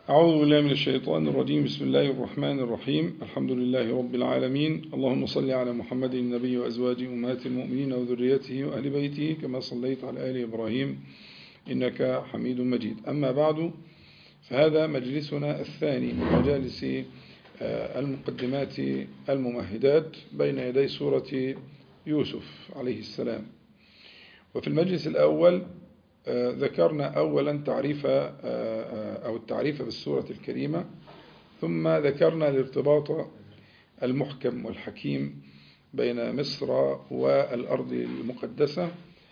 أعوذ بالله من الشيطان الرجيم بسم الله الرحمن الرحيم الحمد لله رب العالمين اللهم صل على محمد النبي وأزواجه أمهات المؤمنين وذريته وأهل بيته كما صليت على آل إبراهيم إنك حميد مجيد أما بعد فهذا مجلسنا الثاني من مجالس المقدمات الممهدات بين يدي سورة يوسف عليه السلام وفي المجلس الأول ذكرنا أولا تعريف أو التعريف بالسورة الكريمة ثم ذكرنا الارتباط المحكم والحكيم بين مصر والأرض المقدسة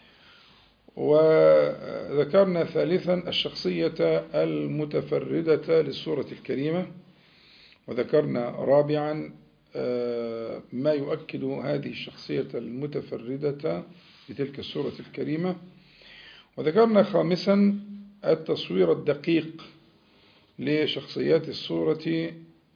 وذكرنا ثالثا الشخصية المتفردة للسورة الكريمة وذكرنا رابعا ما يؤكد هذه الشخصية المتفردة لتلك السورة الكريمة وذكرنا خامسا التصوير الدقيق لشخصيات السورة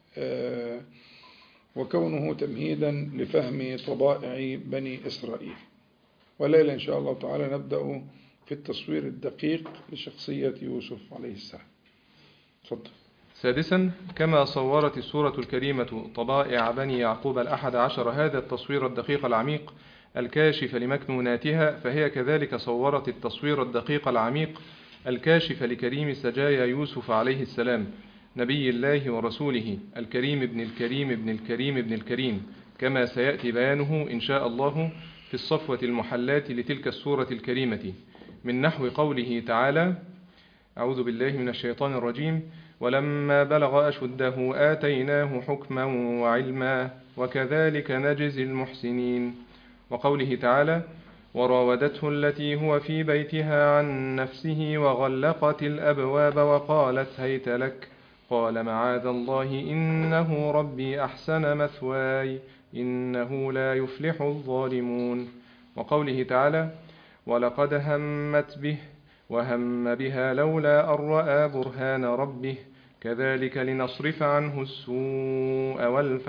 وكونه تمهيدا لفهم طبائع بني إسرائيل وليلة إن شاء الله تعالى نبدأ في التصوير الدقيق لشخصية يوسف عليه السلام تفضل سادسا كما صورت السورة الكريمة طبائع بني يعقوب الأحد عشر هذا التصوير الدقيق العميق الكاشف لمكنوناتها فهي كذلك صورت التصوير الدقيق العميق الكاشف لكريم سجايا يوسف عليه السلام نبي الله ورسوله الكريم ابن الكريم ابن الكريم ابن الكريم كما سيأتي بيانه إن شاء الله في الصفوة المحلات لتلك السورة الكريمة من نحو قوله تعالى أعوذ بالله من الشيطان الرجيم ولما بلغ أشده آتيناه حكما وعلما وكذلك نجزي المحسنين وقوله تعالى وراودته التي هو في بيتها عن نفسه وغلقت الأبواب وقالت هيت لك قال معاذ الله إنه ربي أحسن مثواي إنه لا يفلح الظالمون وقوله تعالى ولقد همت به وهم بها لولا أن رأى برهان ربه كذلك لنصرف عنه السوء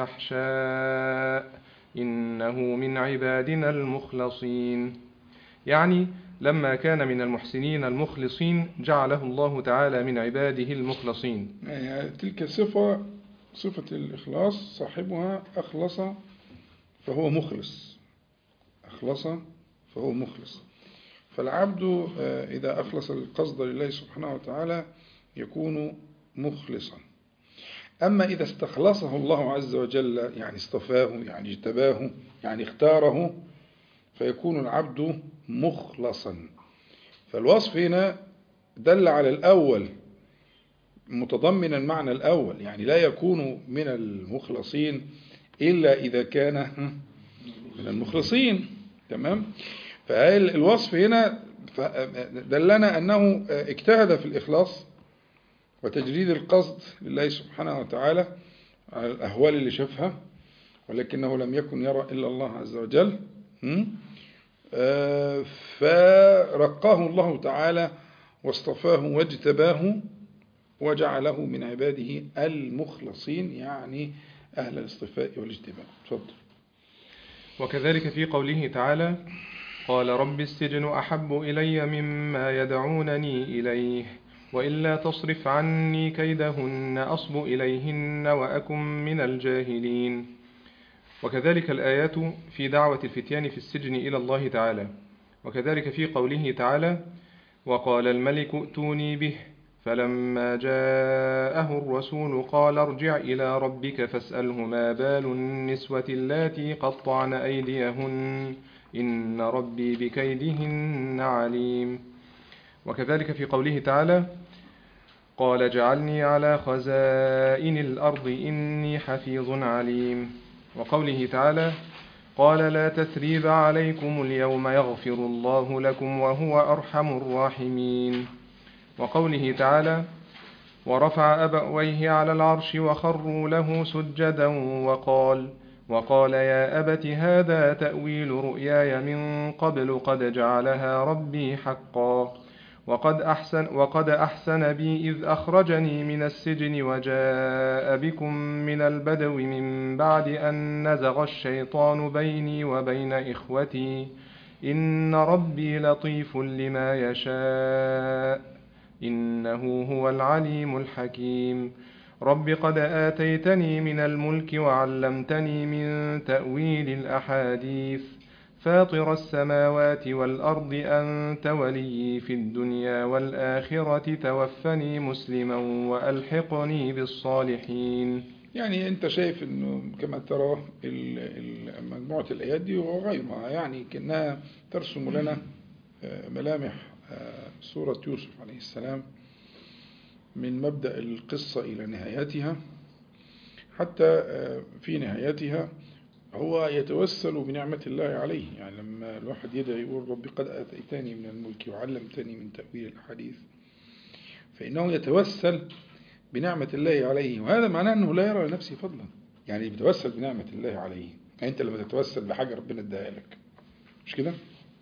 والفحشاء إنه من عبادنا المخلصين يعني لما كان من المحسنين المخلصين جعله الله تعالى من عباده المخلصين يعني تلك صفة صفة الإخلاص صاحبها أخلص فهو مخلص أخلص فهو مخلص فالعبد إذا أخلص القصد لله سبحانه وتعالى يكون مخلصا أما إذا استخلصه الله عز وجل يعني اصطفاه يعني اجتباه يعني اختاره فيكون العبد مخلصا فالوصف هنا دل على الأول متضمنا المعنى الأول يعني لا يكون من المخلصين إلا إذا كان من المخلصين تمام فالوصف هنا دلنا أنه اجتهد في الإخلاص وتجريد القصد لله سبحانه وتعالى على الأهوال اللي شافها ولكنه لم يكن يرى إلا الله عز وجل فرقاه الله تعالى واصطفاه واجتباه وجعله من عباده المخلصين يعني أهل الاصطفاء والاجتباء تفضل وكذلك في قوله تعالى قال رب السجن أحب إلي مما يدعونني إليه وإلا تصرف عني كيدهن أصب إليهن وأكن من الجاهلين وكذلك الآيات في دعوة الفتيان في السجن إلى الله تعالى وكذلك في قوله تعالى وقال الملك ائتوني به فلما جاءه الرسول قال ارجع إلى ربك فاسأله ما بال النسوة اللاتي قطعن أيديهن إن ربي بكيدهن عليم وكذلك في قوله تعالى قال اجعلني على خزائن الأرض إني حفيظ عليم وقوله تعالى قال لا تثريب عليكم اليوم يغفر الله لكم وهو أرحم الراحمين وقوله تعالى ورفع أبويه على العرش وخروا له سجدا وقال وقال يا أبت هذا تأويل رؤياي من قبل قد جعلها ربي حقا وقد أحسن, وقد أحسن بي إذ أخرجني من السجن وجاء بكم من البدو من بعد أن نزغ الشيطان بيني وبين إخوتي إن ربي لطيف لما يشاء إنه هو العليم الحكيم رب قد آتيتني من الملك وعلمتني من تأويل الأحاديث فاطر السماوات والأرض أنت ولي في الدنيا والآخرة توفني مسلما وألحقني بالصالحين يعني أنت شايف أنه كما ترى ال- ال- مجموعة الآيات دي وغيرها يعني كأنها ترسم لنا آه، ملامح آه، سورة يوسف عليه السلام من مبدأ القصة إلى نهايتها حتى آه، في نهايتها هو يتوسل بنعمة الله عليه يعني لما الواحد يدعي يقول رب قد آتيتني من الملك وعلمتني من تأويل الحديث فإنه يتوسل بنعمة الله عليه وهذا معناه أنه لا يرى لنفسه فضلا يعني بيتوسل بنعمة الله عليه يعني أنت لما تتوسل بحاجة ربنا اداها لك مش كده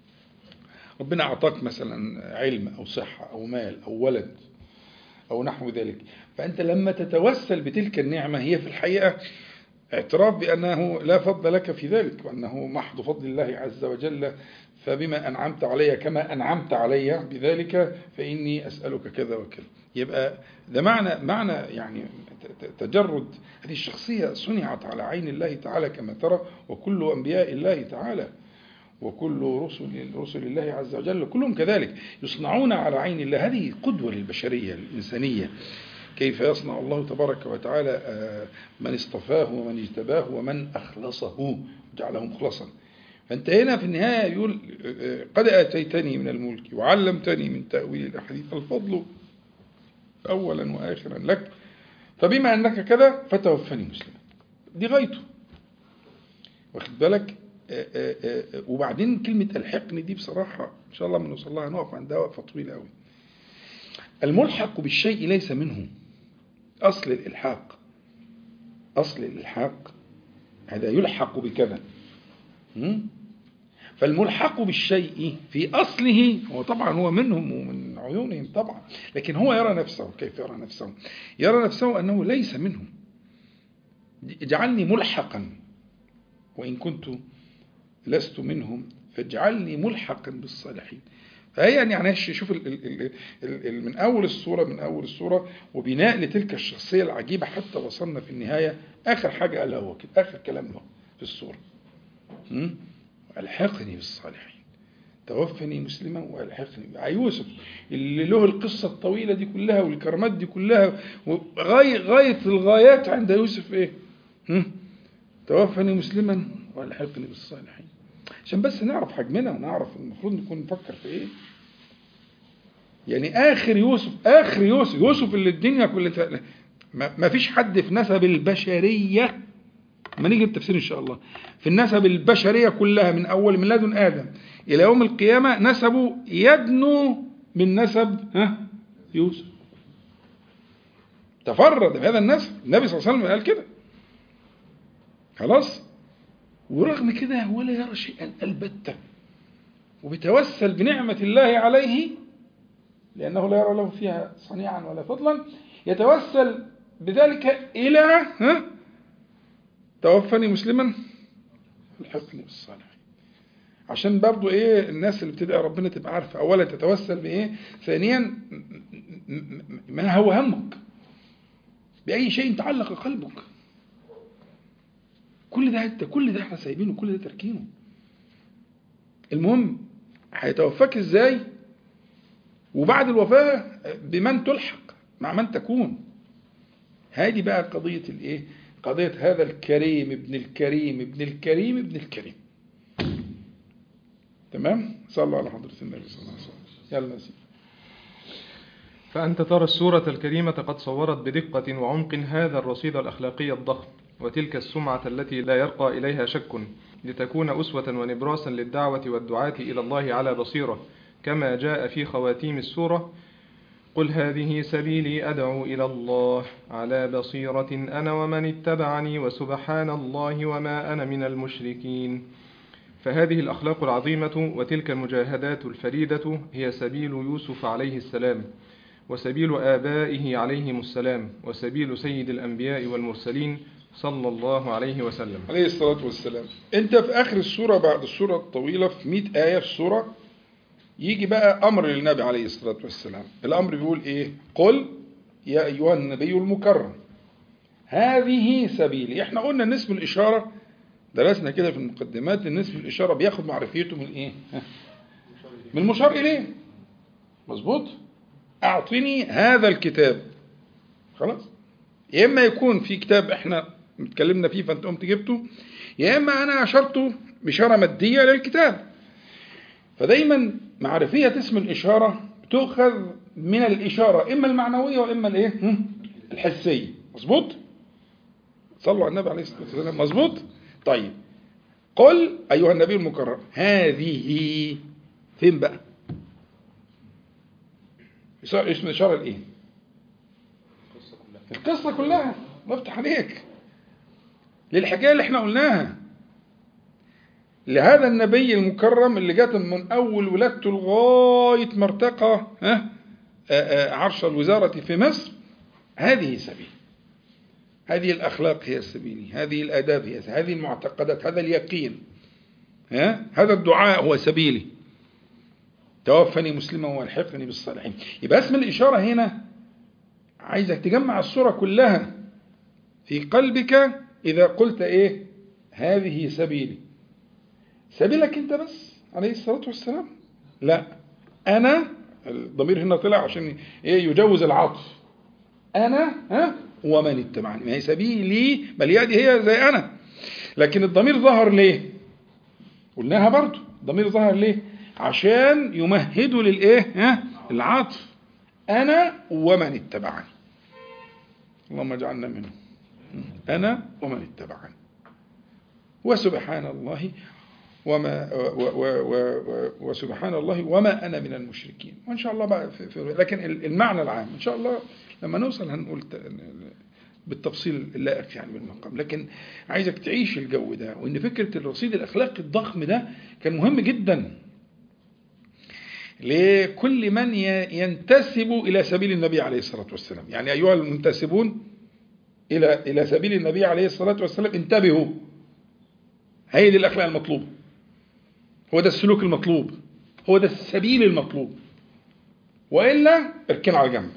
ربنا أعطاك مثلا علم أو صحة أو مال أو ولد أو نحو ذلك فأنت لما تتوسل بتلك النعمة هي في الحقيقة اعتراف بأنه لا فضل لك في ذلك وأنه محض فضل الله عز وجل فبما أنعمت علي كما أنعمت علي بذلك فإني أسألك كذا وكذا يبقى ده معنى معنى يعني ت- ت- تجرد هذه الشخصية صنعت على عين الله تعالى كما ترى وكل أنبياء الله تعالى وكل رسل رسل الله عز وجل كلهم كذلك يصنعون على عين الله هذه قدوة للبشرية الإنسانية كيف يصنع الله تبارك وتعالى آه، من اصطفاه ومن اجتباه ومن أخلصه وجعله مخلصا فأنت هنا في النهاية يقول آه، قد آتيتني من الملك وعلمتني من تأويل الأحاديث الفضل أولا وآخرا لك فبما أنك كذا فتوفني مسلما دي غايته واخد بالك آه، آه، آه، وبعدين كلمة الحقني دي بصراحة إن شاء الله ما نوصل لها نقف عندها وقفة طويلة قوي الملحق بالشيء ليس منه أصل الإلحاق أصل الإلحاق هذا يلحق بكذا م? فالملحق بالشيء في أصله هو طبعا هو منهم ومن عيونهم طبعا لكن هو يرى نفسه كيف يرى نفسه يرى نفسه أنه ليس منهم اجعلني ملحقا وإن كنت لست منهم فاجعلني ملحقا بالصالحين فهي يعني يعني شوف ال ال ال ال ال من أول الصورة من أول الصورة وبناء لتلك الشخصية العجيبة حتى وصلنا في النهاية آخر حاجة قالها هو كده آخر كلام له في الصورة م? ألحقني بالصالحين توفني مسلما والحقني يوسف اللي له القصة الطويلة دي كلها والكرامات دي كلها وغاية غاية الغايات عند يوسف ايه م? توفني مسلما والحقني بالصالحين عشان بس نعرف حجمنا ونعرف المفروض نكون نفكر في ايه يعني اخر يوسف اخر يوسف يوسف اللي الدنيا كلها ما فيش حد في نسب البشريه ما نيجي التفسير ان شاء الله في النسب البشريه كلها من اول من لدن ادم الى يوم القيامه نسبه يدنو من نسب ها يوسف تفرد بهذا النسب النبي صلى الله عليه وسلم قال كده خلاص ورغم كده ولا يرى شيئا البتة وبيتوسل بنعمة الله عليه لأنه لا يرى له فيها صنيعا ولا فضلا يتوسل بذلك إلى ها توفني مسلما الحقني بالصالحين عشان برضو ايه الناس اللي بتدعي ربنا تبقى عارفه اولا تتوسل بايه ثانيا ما هو همك باي شيء تعلق قلبك كل ده انت كل ده احنا سايبينه كل ده تركينه المهم هيتوفاك ازاي وبعد الوفاة بمن تلحق مع من تكون هذه بقى قضية الايه قضية هذا الكريم ابن الكريم ابن الكريم ابن الكريم تمام صلى الله على حضرة النبي صلى الله عليه وسلم يلا يا سيدي فأنت ترى السورة الكريمة قد صورت بدقة وعمق هذا الرصيد الأخلاقي الضخم وتلك السمعة التي لا يرقى إليها شك لتكون أسوة ونبراسا للدعوة والدعاة إلى الله على بصيرة كما جاء في خواتيم السورة قل هذه سبيلي أدعو إلى الله على بصيرة أنا ومن اتبعني وسبحان الله وما أنا من المشركين فهذه الأخلاق العظيمة وتلك المجاهدات الفريدة هي سبيل يوسف عليه السلام وسبيل آبائه عليهم السلام وسبيل سيد الأنبياء والمرسلين صلى الله عليه وسلم عليه الصلاة والسلام انت في آخر السورة بعد السورة الطويلة في 100 آية في السورة يجي بقى أمر للنبي عليه الصلاة والسلام الأمر بيقول إيه قل يا أيها النبي المكرم هذه سبيلي احنا قلنا ان اسم الإشارة درسنا كده في المقدمات ان اسم الإشارة بياخد معرفيته من إيه من المشار إليه مظبوط أعطني هذا الكتاب خلاص يا إما يكون في كتاب احنا اتكلمنا فيه فأنت قمت جبته يا إما أنا أشرته بإشارة مادية للكتاب فدايما معرفية اسم الإشارة تؤخذ من الإشارة إما المعنوية وإما الإيه؟ هم؟ الحسية مظبوط؟ صلوا على النبي عليه الصلاة والسلام مظبوط؟ طيب قل أيها النبي المكرم هذه فين بقى؟ اسم الإشارة الإيه؟ القصة كلها بفتح عليك للحكاية اللي احنا قلناها لهذا النبي المكرم اللي جات من أول ولادته لغاية ما ارتقى ها عرش الوزارة في مصر هذه سبيل هذه الأخلاق هي السبيل هذه الآداب هي سبيل. هذه المعتقدات هذا اليقين ها هذا الدعاء هو سبيلي توفني مسلما والحقني بالصالحين يبقى اسم الإشارة هنا عايزك تجمع الصورة كلها في قلبك إذا قلت إيه هذه سبيلي سبيلك أنت بس عليه الصلاة والسلام لا أنا الضمير هنا طلع عشان إيه يجوز العطف أنا ها ومن اتبعني ما هي سبيلي بل يدي هي زي أنا لكن الضمير ظهر ليه قلناها برضو الضمير ظهر ليه عشان يمهدوا للإيه ها العطف أنا ومن اتبعني اللهم اجعلنا منهم أنا ومن اتبعني وسبحان الله وما و و و وسبحان الله وما أنا من المشركين وإن شاء الله بقى في في لكن المعنى العام إن شاء الله لما نوصل هنقول بالتفصيل اللائق يعني بالمقام لكن عايزك تعيش الجو ده وإن فكرة الرصيد الأخلاقي الضخم ده كان مهم جدا لكل من ينتسب إلى سبيل النبي عليه الصلاة والسلام يعني أيها المنتسبون إلى إلى سبيل النبي عليه الصلاة والسلام انتبهوا هي دي الأخلاق المطلوبة هو ده السلوك المطلوب هو ده السبيل المطلوب وإلا اركن على جنب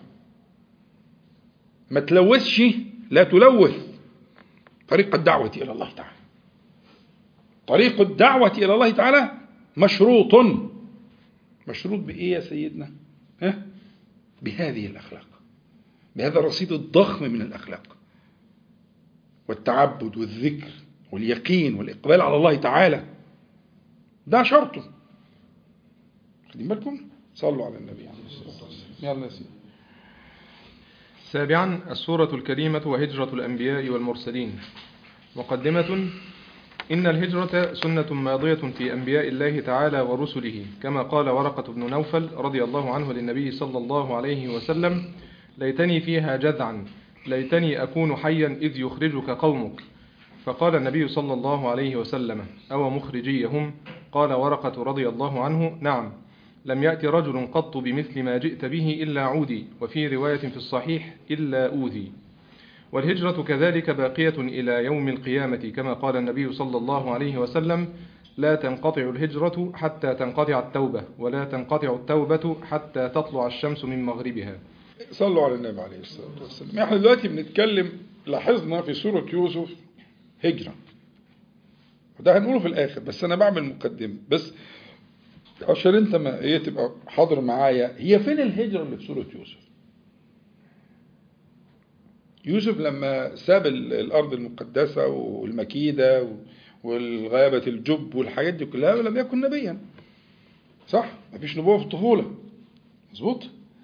ما تلوثش لا تلوث طريق الدعوة إلى الله تعالى طريق الدعوة إلى الله تعالى مشروط مشروط بإيه يا سيدنا ها؟ بهذه الأخلاق بهذا الرصيد الضخم من الأخلاق والتعبد والذكر واليقين والإقبال على الله تعالى ده شرطه خدين بالكم صلوا على النبي عليه الصلاة والسلام يلا يا سيدي سابعا السورة الكريمة وهجرة الأنبياء والمرسلين مقدمة إن الهجرة سنة ماضية في أنبياء الله تعالى ورسله كما قال ورقة بن نوفل رضي الله عنه للنبي صلى الله عليه وسلم ليتني فيها جذعا ليتني أكون حيا إذ يخرجك قومك فقال النبي صلى الله عليه وسلم أو مخرجيهم قال ورقة رضي الله عنه نعم لم يأتي رجل قط بمثل ما جئت به إلا عودي وفي رواية في الصحيح إلا أوذي والهجرة كذلك باقية إلى يوم القيامة كما قال النبي صلى الله عليه وسلم لا تنقطع الهجرة حتى تنقطع التوبة ولا تنقطع التوبة حتى تطلع الشمس من مغربها صلوا على النبي عليه الصلاة والسلام احنا دلوقتي بنتكلم لاحظنا في سورة يوسف هجرة وده هنقوله في الآخر بس أنا بعمل مقدمة بس عشان أنت ما هي تبقى حاضر معايا هي فين الهجرة اللي في سورة يوسف؟ يوسف لما ساب الأرض المقدسة والمكيدة والغابة الجب والحاجات دي كلها لم يكن نبيا صح؟ مفيش نبوة في الطفولة مظبوط؟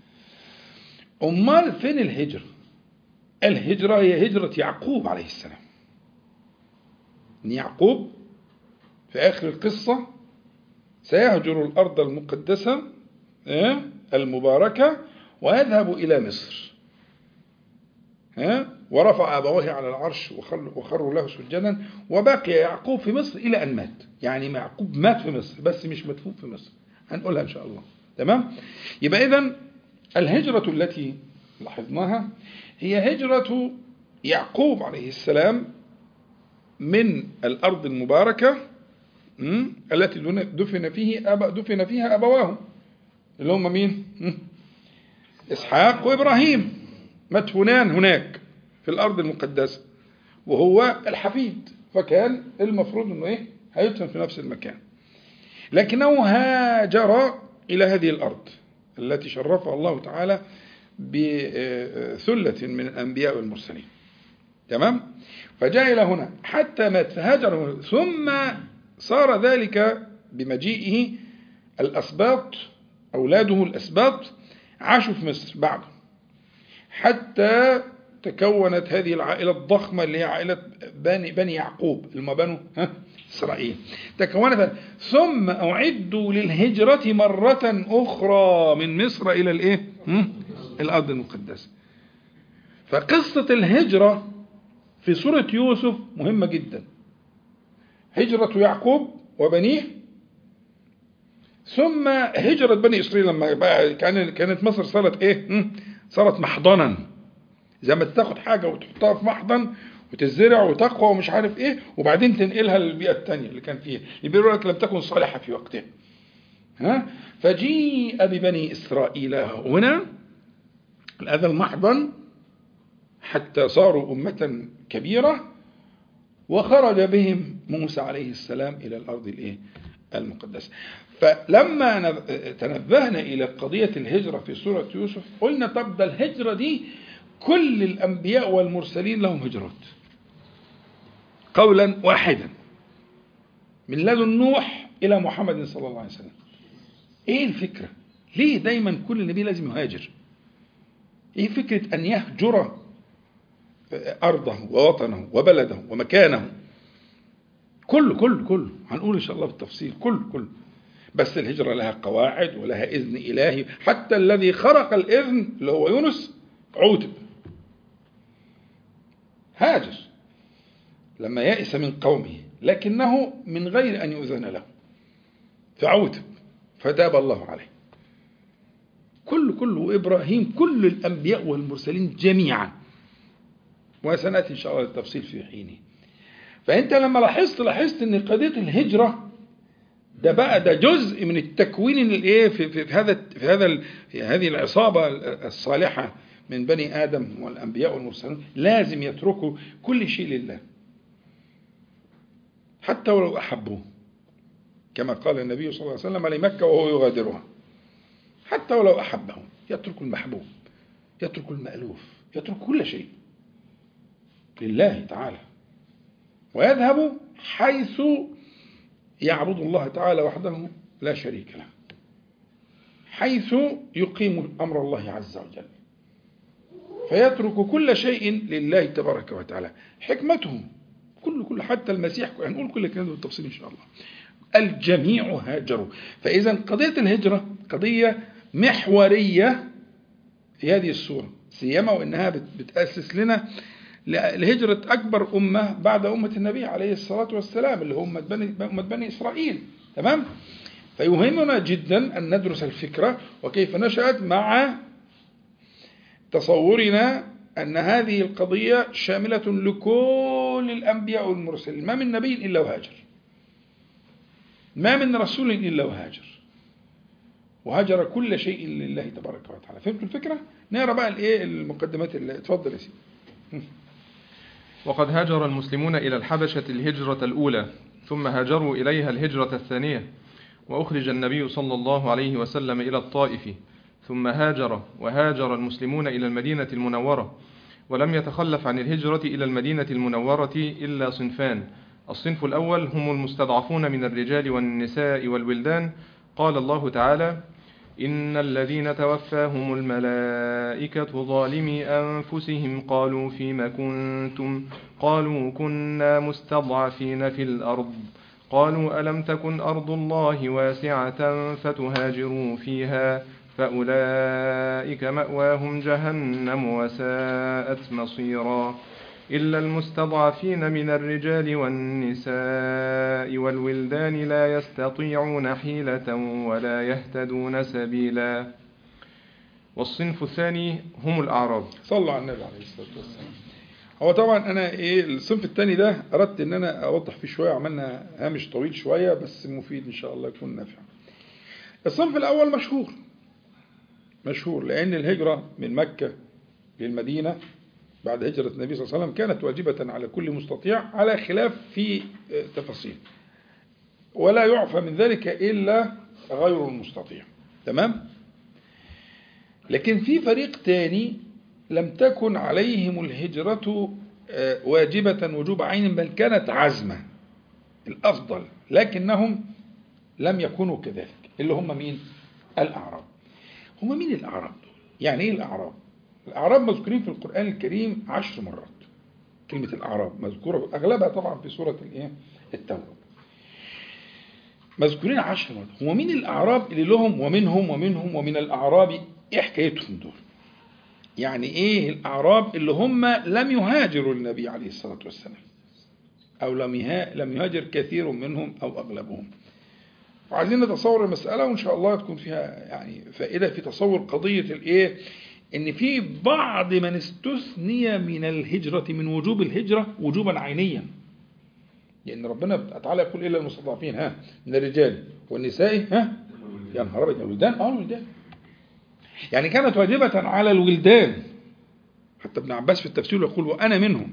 أمال فين الهجرة؟ الهجرة هي هجرة يعقوب عليه السلام إن يعقوب في آخر القصة سيهجر الأرض المقدسة المباركة ويذهب إلى مصر ورفع أبويه على العرش وخروا له سجدا وبقي يعقوب في مصر إلى أن مات يعني يعقوب مات في مصر بس مش مدفون في مصر هنقولها إن شاء الله تمام يبقى إذن الهجرة التي لاحظناها هي هجرة يعقوب عليه السلام من الأرض المباركة التي دفن فيه أب دفن فيها أبواه اللي هم مين إسحاق وإبراهيم مدفونان هناك في الأرض المقدسة وهو الحفيد فكان المفروض أنه إيه هيدفن في نفس المكان لكنه هاجر إلى هذه الأرض التي شرفها الله تعالى بثلة من الأنبياء والمرسلين تمام فجاء إلى هنا حتى مات فهاجر ثم صار ذلك بمجيئه الأسباط أولاده الأسباط عاشوا في مصر بعده حتى تكونت هذه العائلة الضخمة اللي هي عائلة بني, بني يعقوب اللي بنو ها إسرائيل تكونت ثم أعدوا للهجرة مرة أخرى من مصر إلى الإيه؟ الأرض المقدسة فقصة الهجرة في سورة يوسف مهمة جدا هجرة يعقوب وبنيه ثم هجرة بني إسرائيل لما بقى كانت مصر صارت إيه؟ صارت محضنا زي ما تاخد حاجة وتحطها في محضن وتزرع وتقوى ومش عارف ايه وبعدين تنقلها للبيئة الثانية اللي كان فيها يقول لك لم تكن صالحة في وقتها ها فجيء ببني إسرائيل هنا هذا المحضن حتى صاروا أمة كبيرة وخرج بهم موسى عليه السلام إلى الأرض الإيه؟ المقدسة فلما تنبهنا إلى قضية الهجرة في سورة يوسف قلنا طب ده الهجرة دي كل الأنبياء والمرسلين لهم هجرات قولا واحدا من لدن نوح إلى محمد صلى الله عليه وسلم إيه الفكرة ليه دايما كل نبي لازم يهاجر إيه فكرة أن يهجر أرضه ووطنه وبلده ومكانه كله كله كله هنقول إن شاء الله بالتفصيل كله كله بس الهجرة لها قواعد ولها إذن إلهي حتى الذي خرق الإذن اللي هو يونس عوتب هاجر لما يئس من قومه لكنه من غير أن يؤذن له فعوتب فتاب الله عليه كل كل وإبراهيم كل الأنبياء والمرسلين جميعا وسنأتي إن شاء الله للتفصيل في حينه فأنت لما لاحظت لاحظت أن قضية الهجرة ده بقى ده جزء من التكوين الايه في, في, في هذا في هذا في هذه العصابه الصالحه من بني ادم والانبياء والمرسلين لازم يتركوا كل شيء لله حتى ولو احبوه كما قال النبي صلى الله عليه وسلم لمكه وهو يغادرها حتى ولو احبه يترك المحبوب يترك المالوف يترك كل شيء لله تعالى ويذهب حيث يعبد الله تعالى وحده لا شريك له حيث يقيم أمر الله عز وجل فيترك كل شيء لله تبارك وتعالى حكمته كل كل حتى المسيح هنقول كل الكلام بالتفصيل إن شاء الله الجميع هاجروا فإذا قضية الهجرة قضية محورية في هذه السورة سيما وإنها بتأسس لنا لهجرة أكبر أمة بعد أمة النبي عليه الصلاة والسلام اللي هم بني, أمة بني إسرائيل تمام فيهمنا جدا أن ندرس الفكرة وكيف نشأت مع تصورنا أن هذه القضية شاملة لكل الأنبياء والمرسلين ما من نبي إلا وهاجر ما من رسول إلا وهاجر وهاجر كل شيء لله تبارك وتعالى فهمتوا الفكرة؟ نقرا بقى الايه المقدمات اللي اتفضل يا سيدي وقد هاجر المسلمون إلى الحبشة الهجرة الأولى ثم هاجروا إليها الهجرة الثانية وأخرج النبي صلى الله عليه وسلم إلى الطائف ثم هاجر وهاجر المسلمون إلى المدينة المنورة ولم يتخلف عن الهجرة إلى المدينة المنورة إلا صنفان الصنف الأول هم المستضعفون من الرجال والنساء والولدان قال الله تعالى إن الذين توفاهم الملائكة ظالمي أنفسهم قالوا فيم كنتم قالوا كنا مستضعفين في الأرض قالوا ألم تكن أرض الله واسعة فتهاجروا فيها فأولئك مأواهم جهنم وساءت مصيرا إلا المستضعفين من الرجال والنساء والولدان لا يستطيعون حيلة ولا يهتدون سبيلا والصنف الثاني هم الأعراب صلوا على النبي عليه الصلاة والسلام هو طبعا انا ايه الصنف الثاني ده اردت ان انا اوضح فيه شويه عملنا هامش طويل شويه بس مفيد ان شاء الله يكون نافع الصنف الاول مشهور مشهور لأن الهجرة من مكة للمدينة بعد هجرة النبي صلى الله عليه وسلم كانت واجبة على كل مستطيع على خلاف في تفاصيل ولا يعفى من ذلك إلا غير المستطيع تمام لكن في فريق تاني لم تكن عليهم الهجرة واجبة وجوب عين بل كانت عزمة الأفضل لكنهم لم يكونوا كذلك اللي هم مين الأعراب هم مين الأعراب يعني إيه الأعراب الأعراب مذكورين في القرآن الكريم عشر مرات كلمة الأعراب مذكورة أغلبها طبعا في سورة الإيه التوبة مذكورين عشر مرات هو مين الأعراب اللي لهم ومنهم ومنهم ومن الأعراب إيه حكايتهم دول يعني إيه الأعراب اللي هم لم يهاجروا النبي عليه الصلاة والسلام أو لم لم يهاجر كثير منهم أو أغلبهم وعايزين نتصور المسألة وإن شاء الله تكون فيها يعني فائدة في تصور قضية الإيه إن في بعض من استثني من الهجرة من وجوب الهجرة وجوبا عينيا لأن ربنا تعالى يقول إلا المستضعفين ها من الرجال والنساء ها يا نهار أبيض الولدان أه الولدان يعني كانت واجبة على الولدان حتى ابن عباس في التفسير يقول وأنا منهم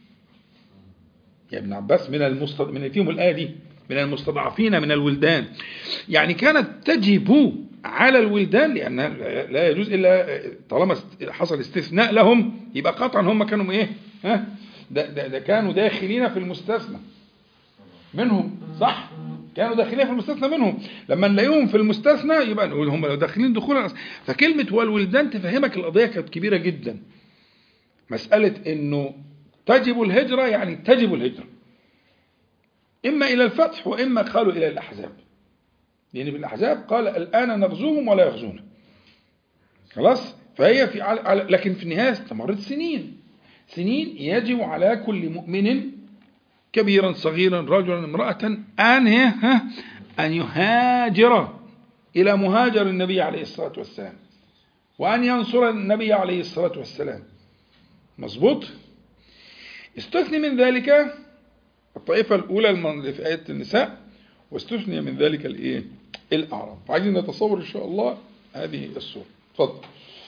يا ابن عباس من المستض... من فيهم الآية دي من المستضعفين من الولدان يعني كانت تجب على الولدان لأن لا يجوز إلا طالما حصل استثناء لهم يبقى قطعا هم كانوا إيه ها ده, ده, ده كانوا داخلين في المستثنى منهم صح كانوا داخلين في المستثنى منهم لما نلاقيهم في المستثنى يبقى نقول هم لو داخلين دخولا فكلمة والولدان تفهمك القضية كانت كبيرة جدا مسألة انه تجب الهجرة يعني تجب الهجرة إما إلى الفتح وإما قالوا إلى الأحزاب لأن يعني بالأحزاب قال الآن نغزوهم ولا يغزونا خلاص فهي في على لكن في النهاية استمرت سنين سنين يجب على كل مؤمن كبيرا صغيرا رجلا امرأة أن ها أن يهاجر إلى مهاجر النبي عليه الصلاة والسلام وأن ينصر النبي عليه الصلاة والسلام مظبوط استثني من ذلك الطائفة الأولى اللي في آية النساء واستثني من ذلك الإيه؟ الأعراب فعايزين نتصور إن شاء الله هذه الصورة تفضل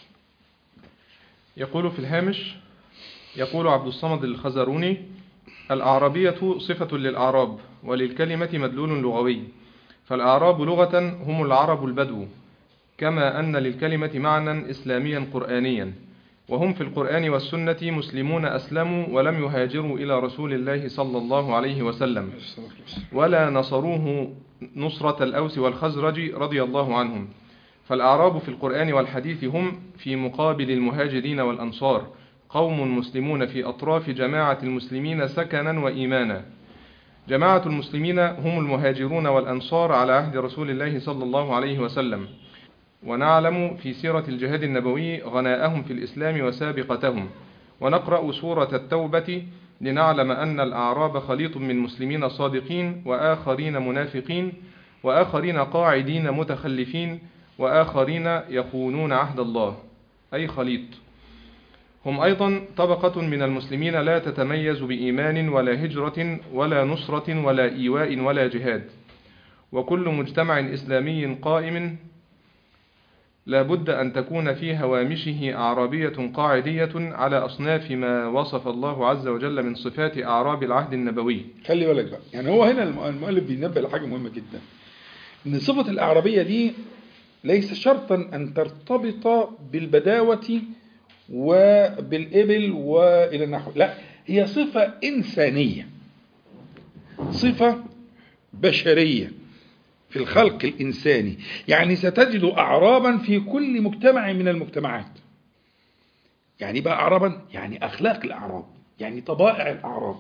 يقول في الهامش يقول عبد الصمد الخزروني الأعرابية صفة للأعراب وللكلمة مدلول لغوي فالأعراب لغة هم العرب البدو كما أن للكلمة معنى إسلاميا قرآنيا وهم في القرآن والسنة مسلمون أسلموا ولم يهاجروا إلى رسول الله صلى الله عليه وسلم ولا نصروه نصرة الأوس والخزرج رضي الله عنهم فالأعراب في القرآن والحديث هم في مقابل المهاجرين والأنصار قوم مسلمون في أطراف جماعة المسلمين سكنا وإيمانا جماعة المسلمين هم المهاجرون والأنصار على عهد رسول الله صلى الله عليه وسلم ونعلم في سيرة الجهاد النبوي غناءهم في الإسلام وسابقتهم ونقرأ سورة التوبة لنعلم أن الأعراب خليط من مسلمين صادقين وآخرين منافقين وآخرين قاعدين متخلفين وآخرين يخونون عهد الله أي خليط هم أيضا طبقة من المسلمين لا تتميز بإيمان ولا هجرة ولا نصرة ولا إيواء ولا جهاد وكل مجتمع إسلامي قائم لا بد أن تكون في هوامشه أعرابية قاعدية على أصناف ما وصف الله عز وجل من صفات أعراب العهد النبوي خلي بالك بقى يعني هو هنا المؤلف بينبه لحاجة مهمة جدا إن صفة الأعرابية دي ليس شرطا أن ترتبط بالبداوة وبالإبل وإلى النحو لا هي صفة إنسانية صفة بشرية في الخلق الإنساني يعني ستجد أعرابا في كل مجتمع من المجتمعات يعني بقى أعرابا يعني أخلاق الأعراب يعني طبائع الأعراب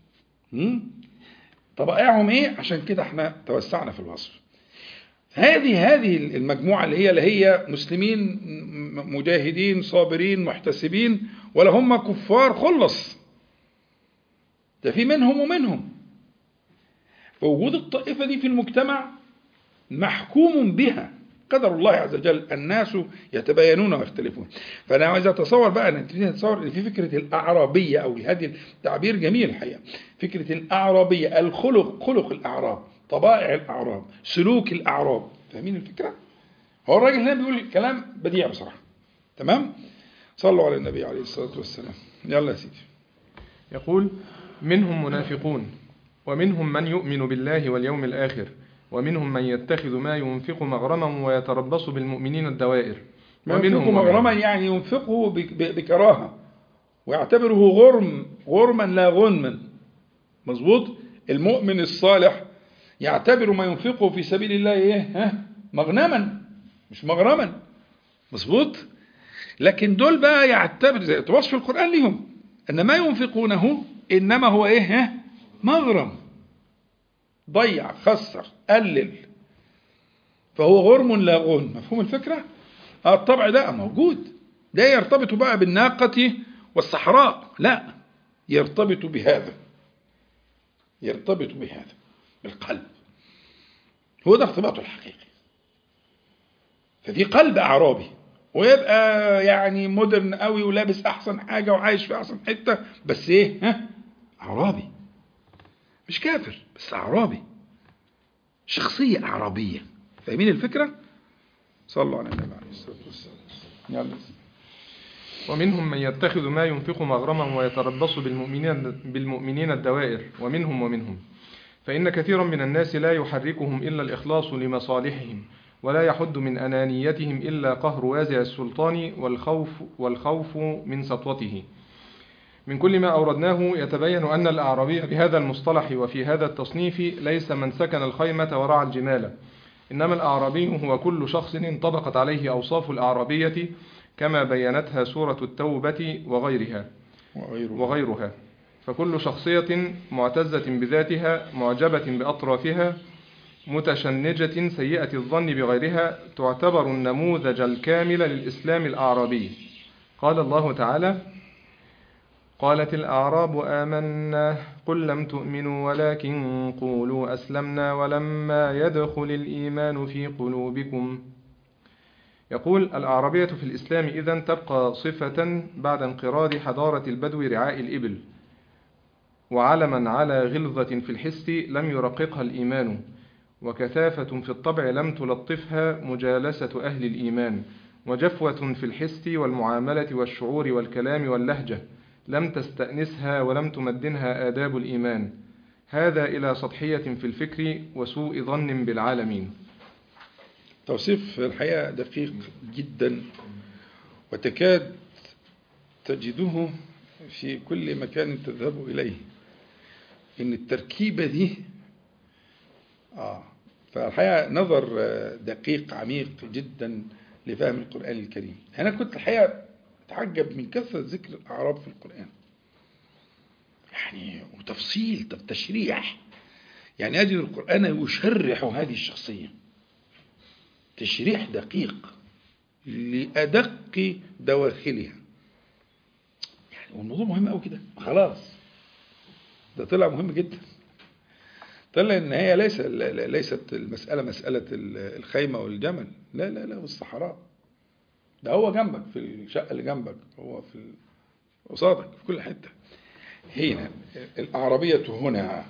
طبائعهم إيه عشان كده احنا توسعنا في الوصف هذه هذه المجموعة اللي هي اللي هي مسلمين مجاهدين صابرين محتسبين ولا هم كفار خلص ده في منهم ومنهم فوجود الطائفة دي في المجتمع محكوم بها قدر الله عز وجل الناس يتباينون ويختلفون فانا عايز اتصور بقى ان نتصور ان في فكره الاعرابيه او هذه التعبير جميل الحقيقه فكره الاعرابيه الخلق خلق الاعراب طبائع الاعراب سلوك الاعراب فاهمين الفكره هو الراجل هنا بيقول كلام بديع بصراحة تمام صلوا على النبي عليه الصلاة والسلام يلا يا سيدي يقول منهم منافقون ومنهم من يؤمن بالله واليوم الآخر ومنهم من يتخذ ما ينفق مغرما ويتربص بالمؤمنين الدوائر ما ينفقه مغرما يعني ينفقه بك- ب- بكراهة ويعتبره غرم غرما لا غنما مظبوط المؤمن الصالح يعتبر ما ينفقه في سبيل الله ايه ها مغنما مش مغرما مظبوط لكن دول بقى يعتبر زي وصف القرآن لهم ان ما ينفقونه انما هو ايه ها مغرم ضيع خسر قلل فهو غرم لا غنم مفهوم الفكرة آه الطبع ده موجود ده يرتبط بقى بالناقة والصحراء لا يرتبط بهذا يرتبط بهذا بالقلب هو ده ارتباطه الحقيقي ففي قلب أعرابي ويبقى يعني مودرن قوي ولابس أحسن حاجة وعايش في أحسن حتة بس إيه ها أعرابي مش كافر بس أعرابي شخصية أعرابية فاهمين الفكرة؟ صلوا على النبي عليه الصلاة والسلام يلا ومنهم من يتخذ ما ينفق مغرما ويتربص بالمؤمنين, بالمؤمنين الدوائر ومنهم ومنهم فإن كثيرا من الناس لا يحركهم إلا الإخلاص لمصالحهم ولا يحد من أنانيتهم إلا قهر وازع السلطان والخوف, والخوف من سطوته من كل ما أوردناه يتبين أن الأعرابي بهذا المصطلح وفي هذا التصنيف ليس من سكن الخيمة ورعى الجمال إنما الأعرابي هو كل شخص انطبقت عليه أوصاف الأعرابية كما بينتها سورة التوبة وغيرها وغيره وغيرها فكل شخصية معتزة بذاتها معجبة بأطرافها متشنجة سيئة الظن بغيرها تعتبر النموذج الكامل للإسلام الأعرابي قال الله تعالى قالت الأعراب آمنا قل لم تؤمنوا ولكن قولوا أسلمنا ولما يدخل الإيمان في قلوبكم يقول الأعربية في الإسلام إذن تبقى صفة بعد انقراض حضارة البدو رعاء الإبل وعلما على غلظة في الحس لم يرققها الإيمان وكثافة في الطبع لم تلطفها مجالسة أهل الإيمان وجفوة في الحس والمعاملة والشعور والكلام واللهجة لم تستأنسها ولم تمدنها آداب الإيمان هذا إلى سطحية في الفكر وسوء ظن بالعالمين توصيف الحقيقة دقيق جدا وتكاد تجده في كل مكان تذهب إليه إن التركيبة دي آه فالحقيقة نظر آه، دقيق عميق جدا لفهم القرآن الكريم أنا كنت الحقيقة أتعجب من كثرة ذكر الأعراب في القرآن يعني وتفصيل طب تشريح يعني أجد القرآن يشرح هذه الشخصية تشريح دقيق لأدق دواخلها يعني والموضوع مهم قوي كده خلاص ده طلع مهم جدا طلع ان هي ليس ليست المسألة مسألة الخيمة والجمل لا لا لا والصحراء ده هو جنبك في الشقة اللي جنبك هو في ال- قصادك في كل حتة هنا الأعربية هنا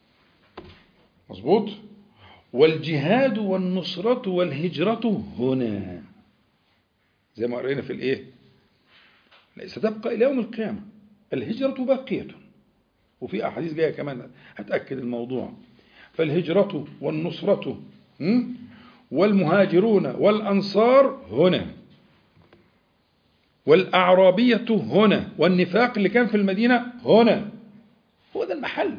مظبوط والجهاد والنصرة والهجرة هنا زي ما قرينا في الايه ستبقى إلى يوم القيامة الهجرة باقية وفي أحاديث جاية كمان هتأكد الموضوع فالهجرة والنصرة م? والمهاجرون والأنصار هنا والأعرابية هنا والنفاق اللي كان في المدينة هنا هو ده المحل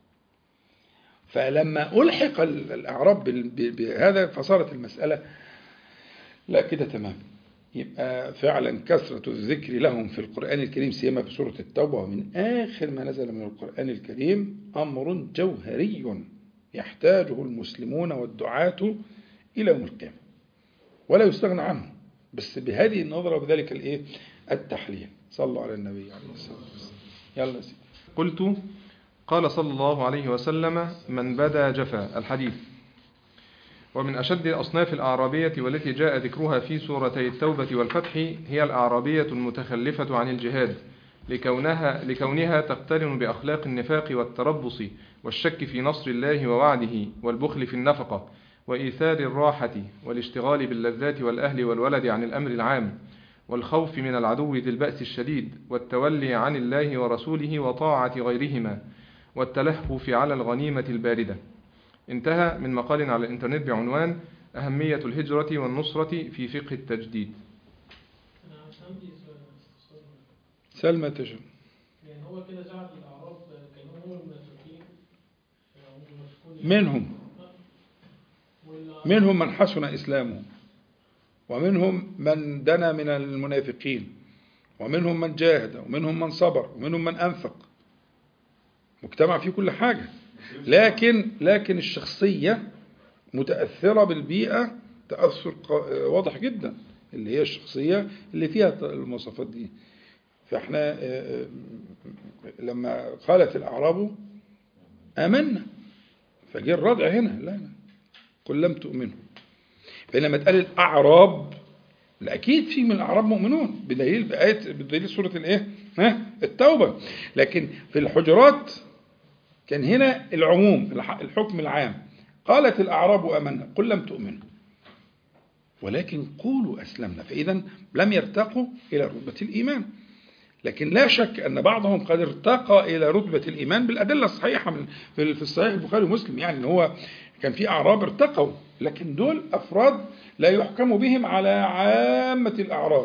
فلما ألحق الأعراب بال- ب- بهذا فصارت المسألة لا كده تمام يبقى فعلا كثرة الذكر لهم في القرآن الكريم سيما في سورة التوبة ومن آخر ما نزل من القرآن الكريم أمر جوهري يحتاجه المسلمون والدعاة إلى يوم القيامة ولا يستغنى عنه بس بهذه النظرة وبذلك الإيه التحليل صلوا على النبي عليه الصلاة والسلام يلا يا سيدي قلت قال صلى الله عليه وسلم من بدا جفا الحديث ومن أشد أصناف الأعرابية والتي جاء ذكرها في سورتي التوبة والفتح هي الأعرابية المتخلفة عن الجهاد لكونها, لكونها تقترن بأخلاق النفاق والتربص والشك في نصر الله ووعده والبخل في النفقة وإيثار الراحة والاشتغال باللذات والأهل والولد عن الأمر العام والخوف من العدو ذي البأس الشديد والتولي عن الله ورسوله وطاعة غيرهما والتلهف على الغنيمة الباردة انتهى من مقال على الإنترنت بعنوان أهمية الهجرة والنصرة في فقه التجديد أنا عندي سؤال استفسار. سلمى تشم يعني هو كده جعل الأعراب كانوا هم المنافقين أو المنافقون منهم وال- منهم من حسن إسلامه ومنهم من دنا من المنافقين ومنهم من جاهد ومنهم من صبر ومنهم من أنفق مجتمع فيه كل حاجة لكن لكن الشخصية متأثرة بالبيئة تأثر قا- واضح جدا اللي هي الشخصية اللي فيها المواصفات دي فاحنا آه، آه، لما قالت الأعراب آمنا فجاء الردع هنا لا لا قل لم تؤمنوا فلما اتقال الأعراب لا أكيد في من الأعراب مؤمنون بدليل بآية بدليل سورة الإيه؟ ها؟ التوبة لكن في الحجرات كان هنا العموم الح- الحكم العام قالت الأعراب آمنا قل لم تؤمنوا ولكن قولوا أسلمنا فإذا لم يرتقوا إلى رتبة الإيمان لكن لا شك أن بعضهم قد ارتقى إلى رتبة الإيمان بالأدلة الصحيحة من في في الصحيح البخاري ومسلم يعني إن هو كان في أعراب ارتقوا لكن دول أفراد لا يحكم بهم على عامة الأعراب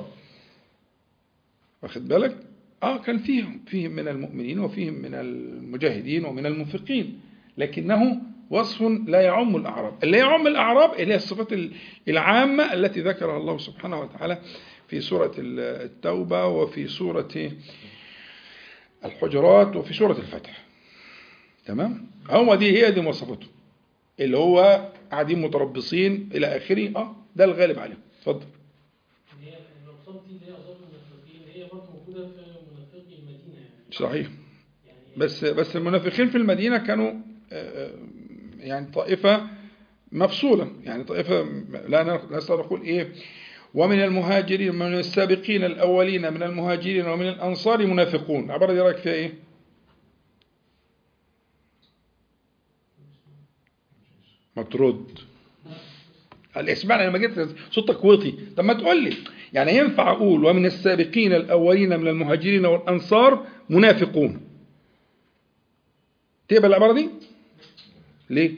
واخد بالك؟ آه كان فيهم فيهم من المؤمنين وفيهم من المجاهدين ومن المنفقين لكنه وصف لا يعم الأعراب اللي يعم الأعراب اللي هي الصفات العامة التي ذكرها الله سبحانه وتعالى في سورة التوبة وفي سورة الحجرات وفي سورة الفتح تمام هو دي هي دي مواصفاته اللي هو قاعدين متربصين إلى آخره اه ده الغالب عليهم اتفضل اللي هي الأوصاف دي اللي هي أوصاف المنافقين هي برضه موجودة في منافقي المدينة يعني صحيح يعني بس بس المنافقين في المدينة كانوا آه، يعني طائفة مفصولة يعني طائفة لا نستطيع نقول إيه ومن المهاجرين من السابقين الأولين من المهاجرين ومن الأنصار منافقون العبارة دي رأيك فيها إيه؟ ما ترد الاسمعني لما جيت صوتك وطي طب ما تقول لي يعني ينفع اقول ومن السابقين الاولين من المهاجرين والانصار منافقون تقبل العباره دي ليه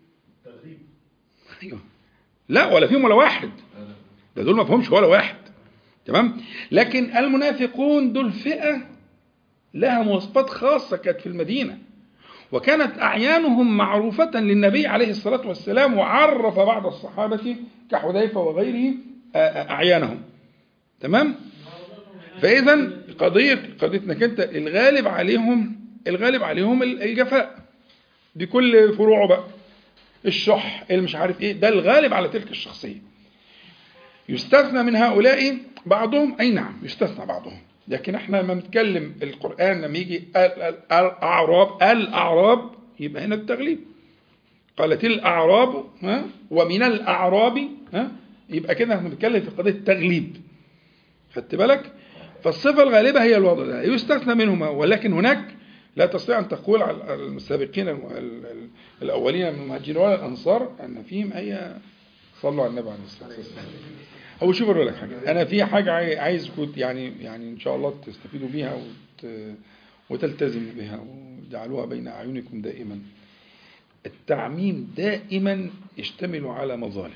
ايوه لا ولا فيهم ولا واحد ده دول ما فيهمش ولا واحد تمام لكن المنافقون دول فئه لها مواصفات خاصه كانت في المدينه وكانت أعيانهم معروفة للنبي عليه الصلاة والسلام وعرف بعض الصحابة كحذيفة وغيره أعيانهم تمام فإذا قضية قضية انك انت الغالب عليهم الغالب عليهم الجفاء بكل فروعه بقى الشح اللي مش عارف ايه ده الغالب على تلك الشخصية يستثنى من هؤلاء بعضهم اي نعم يستثنى بعضهم لكن احنا لما بنتكلم القرآن لما يجي الأعراب الأعراب يبقى هنا التغليب قالت الأعراب ها ومن الأعراب ها يبقى كده احنا بنتكلم في قضية التغليب خدت بالك فالصفة الغالبة هي الوضع ده يستثنى منهما ولكن هناك لا تستطيع أن تقول على السابقين الأولين من المهاجرين ولا الأنصار أن فيهم أي صلوا على النبي عليه الصلاة والسلام هو شوف اقول لك حاجه انا في حاجه عايزكم يعني يعني ان شاء الله تستفيدوا بيها وت... وتلتزموا بها وجعلوها بين اعينكم دائما التعميم دائما يشتمل على مظالم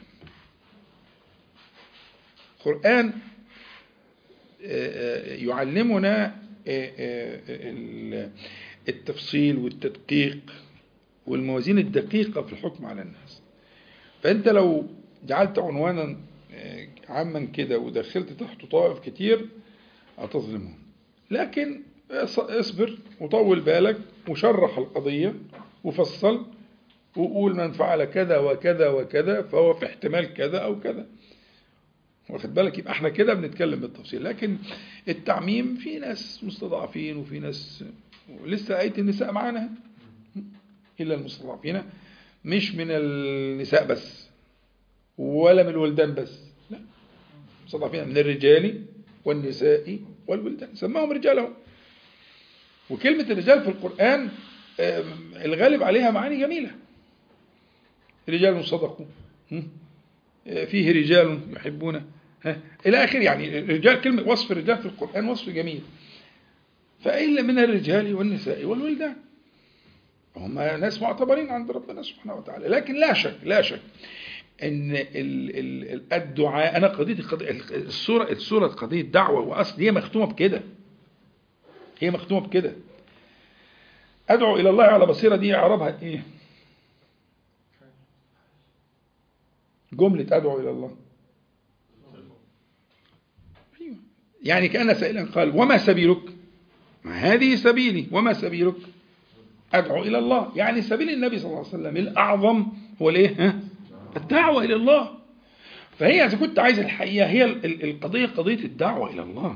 القران يعلمنا التفصيل والتدقيق والموازين الدقيقه في الحكم على الناس فانت لو جعلت عنوانا عاما كده ودخلت تحته طائف كتير هتظلمهم لكن اصبر وطول بالك وشرح القضية وفصل وقول من فعل كذا وكذا وكذا فهو في احتمال كذا أو كذا واخد بالك يبقى احنا كده بنتكلم بالتفصيل لكن التعميم في ناس مستضعفين وفي ناس لسه آية النساء معانا إلا المستضعفين مش من النساء بس ولا من الولدان بس لا مستضعفين من الرجال والنساء والولدان سماهم رجالهم وكلمة الرجال في القرآن الغالب عليها معاني جميلة رجال صدقوا هم؟ آه، فيه رجال يحبون ها إلى آخر يعني الرجال كلمة وصف الرجال في القرآن وصف جميل فإلا من الرجال والنساء والولدان هم ناس معتبرين عند ربنا سبحانه وتعالى لكن لا شك لا شك ان ال- ال- ال- الدعاء انا قضيه القضية السوره السوره قضيه دعوه واصل هي مختومه بكده هي مختومه بكده ادعو الى الله على بصيره دي اعرابها ايه جمله ادعو الى الله أيوة. يعني كان سائلا قال وما سبيلك ما هذه سبيلي وما سبيلك أدعو إلى الله يعني سبيل النبي صلى الله عليه وسلم الأعظم هو الإيه ها؟ الدعوة إلى الله فهي إذا كنت عايز الحقيقة هي ال- ال- القضية قضية الدعوة إلى الله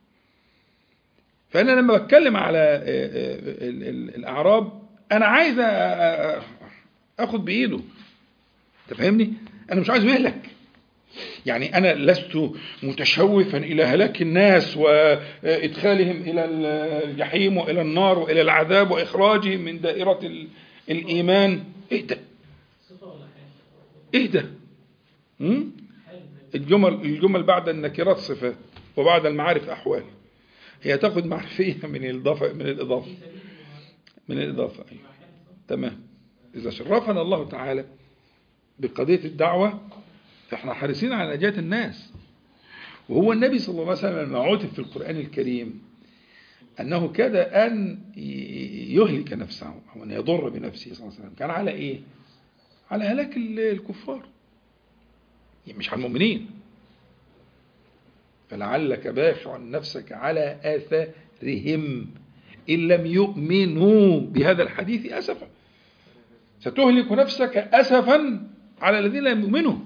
فأنا لما بتكلم على آه، آه، ال- ال- الأعراب أنا عايز أ- أ- أ- أخد بإيده أنت فاهمني؟ أنا مش عايزه يهلك يعني أنا لست متشوفا إلى هلاك الناس وإدخالهم إلى الجحيم وإلى النار وإلى العذاب وإخراجهم من دائرة ال- الإيمان اهدى صفة ولا حاجة؟ اهدى م? حال الجمل الجمل بعد النكرات صفات وبعد المعارف أحوال هي تاخد معرفية من الإضافة من الإضافة في سبيل من الإضافة أيوة. المعارف تمام إذا شرفنا الله تعالى بقضية الدعوة فإحنا حريصين على نجاة الناس وهو النبي صلى الله عليه وسلم لما عتب في القرآن الكريم أنه كاد أن ي- يهلك نفسه أو أن يضر بنفسه صلى الله عليه وسلم كان على إيه؟ على هلاك ال- الكفار يعني مش على المؤمنين فلعلك باخع نفسك على آثارهم إن لم يؤمنوا بهذا الحديث أسفا ستهلك نفسك أسفا على الذين لم يؤمنوا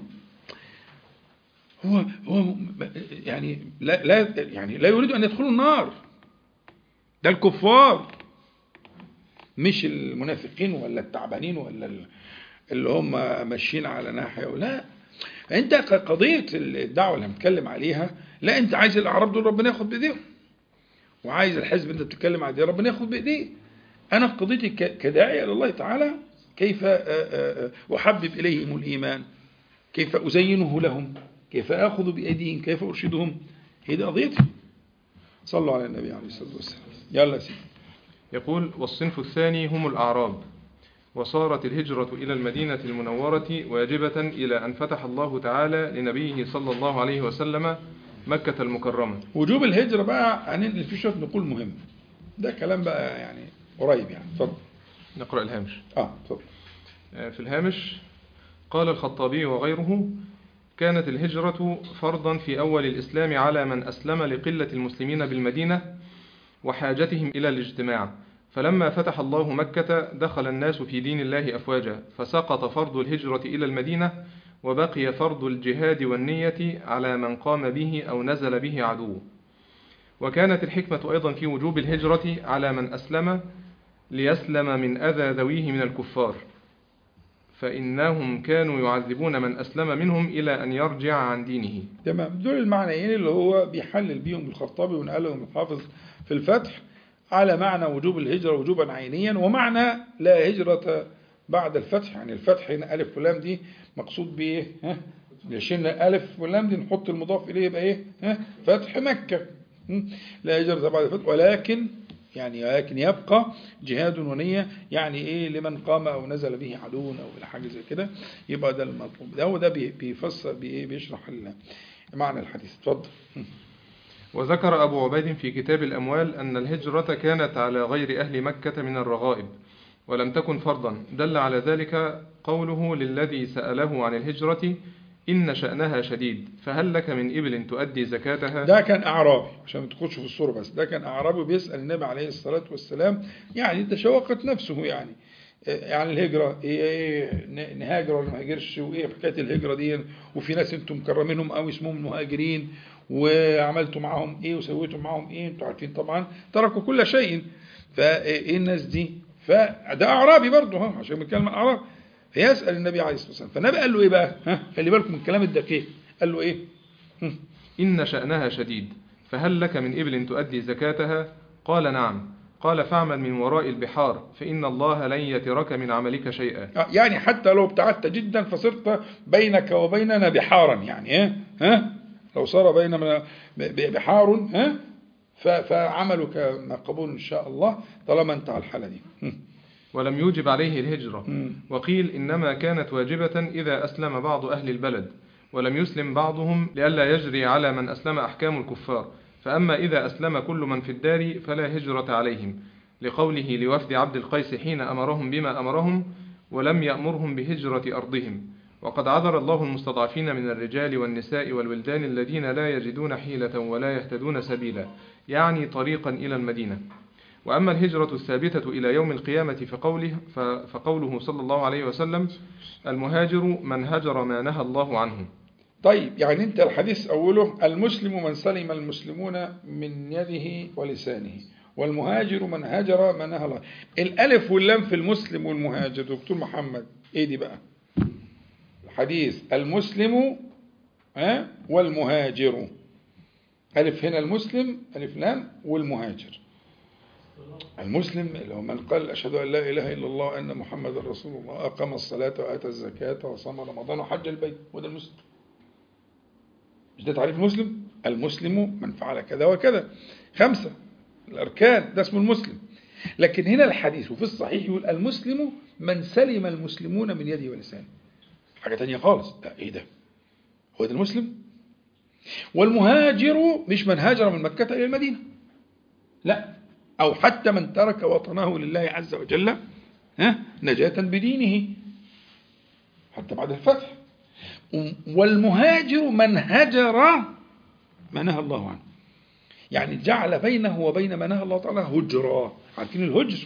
هو هو يعني لا لا يعني لا يريد ان يدخلوا النار ده الكفار مش المنافقين ولا التعبانين ولا ال- اللي هم ماشيين على ناحيه لا انت قضيه الدعوه اللي هنتكلم عليها لا انت عايز الاعراب دول ربنا ياخد بايديهم وعايز الحزب انت بتتكلم عليه ربنا ياخد بايديه انا في قضيتي ك- كداعي الى الله تعالى كيف آه، آه، آه، احبب اليهم الايمان كيف أزينه لهم كيف آخذ بأيديهم كيف أرشدهم هي دي قضيتي صلوا على النبي عليه الصلاة والسلام يلا يا سيدي يقول والصنف الثاني هم الأعراب وصارت الهجرة إلى المدينة المنورة واجبة إلى أن فتح الله تعالى لنبيه صلى الله عليه وسلم مكة المكرمة وجوب الهجرة بقى هننقل فيه شوية نقول مهم ده كلام بقى يعني قريب يعني اتفضل نقرأ الهامش اه اتفضل في الهامش قال الخطابي وغيره كانت الهجرة فرضا في أول الإسلام على من أسلم لقلة المسلمين بالمدينة وحاجتهم إلى الاجتماع فلما فتح الله مكة دخل الناس في دين الله أفواجا فسقط فرض الهجرة إلى المدينة وبقي فرض الجهاد والنية على من قام به أو نزل به عدو وكانت الحكمة أيضا في وجوب الهجرة على من أسلم ليسلم من أذى ذويه من الكفار فإنهم كانوا يعذبون من أسلم منهم إلى أن يرجع عن دينه تمام دول المعنيين اللي هو بيحلل بيهم الخطابي ونقلهم الحافظ في الفتح على معنى وجوب الهجرة وجوبا عينيا ومعنى لا هجرة بعد الفتح يعني الفتح هنا ألف ولام دي مقصود بإيه؟ ها؟ شلنا ألف ولام دي نحط المضاف إليه يبقى إيه؟ ها؟ فتح مكة م? لا هجرة بعد الفتح ولكن يعني ولكن يبقى جهاد ونية يعني إيه لمن قام أو نزل به عدو أو إلى حاجة زي كده يبقى ده المطلوب ده وده بي- بيفسر بإيه بيشرح ال- معنى الحديث اتفضل م. وذكر أبو عبيد في كتاب الأموال أن الهجرة كانت على غير أهل مكة من الرغائب ولم تكن فرضا دل على ذلك قوله للذي سأله عن الهجرة إن شأنها شديد فهل لك من إبل تؤدي زكاتها ده كان أعرابي عشان ما تدخلش في الصورة بس ده كان أعرابي بيسأل النبي عليه الصلاة والسلام يعني تشوقت نفسه يعني يعني الهجرة إيه إيه ن- نهاجر ولا ما نهاجرش وإيه حكاية الهجرة دي وفي ناس أنتم مكرمينهم أو اسمهم المهاجرين وعملتوا معاهم إيه وسويتوا معاهم إيه أنتوا عارفين طبعا تركوا كل شيء فإيه الناس دي فده أعرابي برضه ها عشان بنتكلم عن أعراب فيسأل النبي عليه الصلاة والسلام فالنبي قال له إيه بقى ها خلي بالكم من الكلام الدقيق قال له إيه هم. إن شأنها شديد فهل لك من إبل تؤدي زكاتها قال نعم قال فاعمل من وراء البحار فإن الله لن يترك من عملك شيئا آه، يعني حتى لو ابتعدت جدا فصرت بينك وبيننا بحارا يعني ايه ها لو صار بيننا ب- بحار ها ف- فعملك مقبول ان شاء الله طالما انت على الحاله دي هم. ولم يوجب عليه الهجرة مم. وقيل إنما كانت واجبة إذا أسلم بعض أهل البلد ولم يسلم بعضهم لئلا يجري على من أسلم أحكام الكفار فأما إذا أسلم كل من في الدار فلا هجرة عليهم لقوله لوفد عبد القيس حين أمرهم بما أمرهم ولم يأمرهم بهجرة أرضهم وقد عذر الله المستضعفين من الرجال والنساء والولدان الذين لا يجدون حيلة ولا يهتدون سبيلا يعني طريقا إلى المدينة وأما الهجرة الثابتة إلى يوم القيامة فقوله, ف- فقوله صلى الله عليه وسلم المهاجر من هجر ما نهى الله عنه طيب يعني انت الحديث اوله المسلم من سلم المسلمون من يده ولسانه والمهاجر من هجر ما نهى الله الالف واللام في المسلم والمهاجر دكتور محمد ايه دي بقى الحديث المسلم ها والمهاجر الف هنا المسلم الف لام والمهاجر المسلم اللي هو من قال أشهد أن لا إله إلا الله وأن محمد رسول الله أقام الصلاة وآتى الزكاة وصام رمضان وحج البيت وده المسلم مش ده تعريف المسلم المسلم من فعل كذا وكذا خمسة الأركان ده اسمه المسلم لكن هنا الحديث وفي الصحيح يقول المسلم من سلم المسلمون من يده ولسانه حاجة تانية خالص لا إيه ده هو ده المسلم والمهاجر مش من هاجر من مكة إلى المدينة لا أو حتى من ترك وطنه لله عز وجل ها نجاة بدينه حتى بعد الفتح والمهاجر من هجر ما نهى الله عنه يعني جعل بينه وبين ما نهى الله تعالى هجرا عارفين الهجر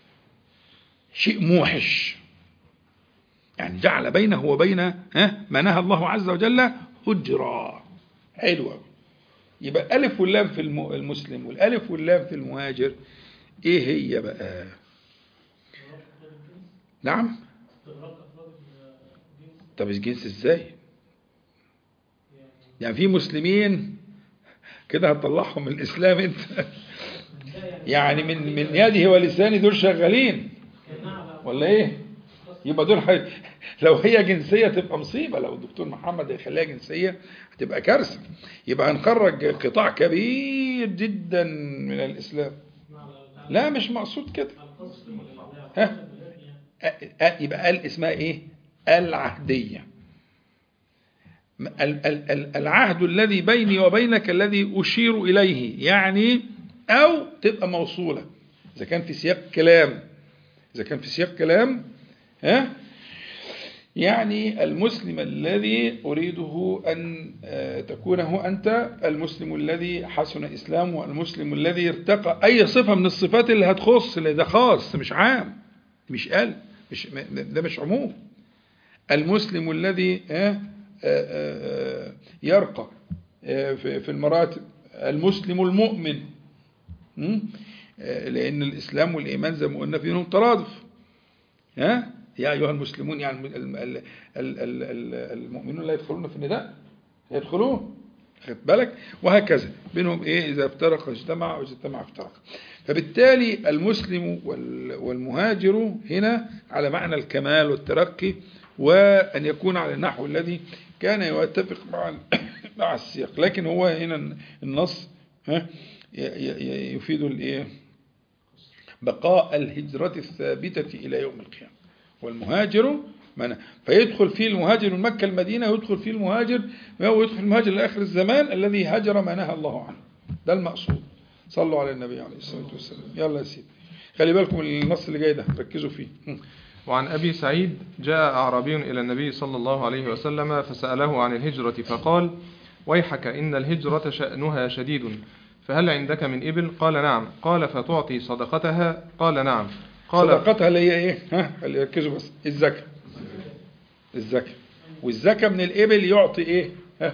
شيء موحش يعني جعل بينه وبين ها ما نهى الله عز وجل هجرا حلو أوي. يبقى ألف واللام في الم- المسلم والألف واللام في المهاجر إيه هي بقى نعم استغراق أفراد الجنس طب الجنس إزاي يعني في مسلمين كده هتطلعهم من الإسلام أنت يعني من من يده ولسانه دول شغالين كأنها على ولا إيه يبقى دول حي... لو هي جنسية تبقى مصيبة لو الدكتور محمد هيخليها جنسية هتبقى كارثة يبقى هنخرج قطاع كبير جدا من الإسلام لا مش مقصود كده ها؟ أ- أ- يبقى قال اسمها ايه العهدية م- ال- ال- ال- العهد الذي بيني وبينك الذي أشير إليه يعني أو تبقى موصولة إذا كان في سياق كلام إذا كان في سياق كلام ها يعني المسلم الذي أريده أن آه، تكون هو أنت المسلم الذي حسن إسلامه المسلم الذي ارتقى أي صفة من الصفات اللي هتخص اللي ده خاص مش عام مش قال مش م- ده مش عموم المسلم الذي آه، آه، آه، يرقى آه، في في المراتب المسلم المؤمن م? آه، لأن الإسلام والإيمان زي ما قلنا فيهم ترادف ها يا أيها المسلمون يعني ال- ال- ال- ال- ال- المؤمنون لا يدخلون في النداء يدخلون خد بالك وهكذا بينهم ايه اذا افترق اجتمع واذا اجتمع افترق فبالتالي المسلم وال- والمهاجر هنا على معنى الكمال والترقي وان يكون على النحو الذي كان يتفق مع ال- مع السياق لكن هو هنا النص ها ي- ي- يفيد الايه بقاء الهجرة الثابتة إلى يوم القيامة والمهاجر من فيدخل فيه المهاجر من مكة المدينة ويدخل فيه المهاجر ويدخل المهاجر لآخر الزمان الذي هجر ما نهى الله عنه ده المقصود صلوا على النبي عليه الصلاة والسلام يلا يا سيدي خلي بالكم من النص اللي جاي ده ركزوا فيه وعن أبي سعيد جاء أعرابي إلى النبي صلى الله عليه وسلم فسأله عن الهجرة فقال ويحك إن الهجرة شأنها شديد فهل عندك من إبل قال نعم قال فتعطي صدقتها قال نعم قال صدقتها اللي هي ايه ها خلي يركزوا بس الزكاة الزكاة والزكاة من الإبل يعطي ايه ها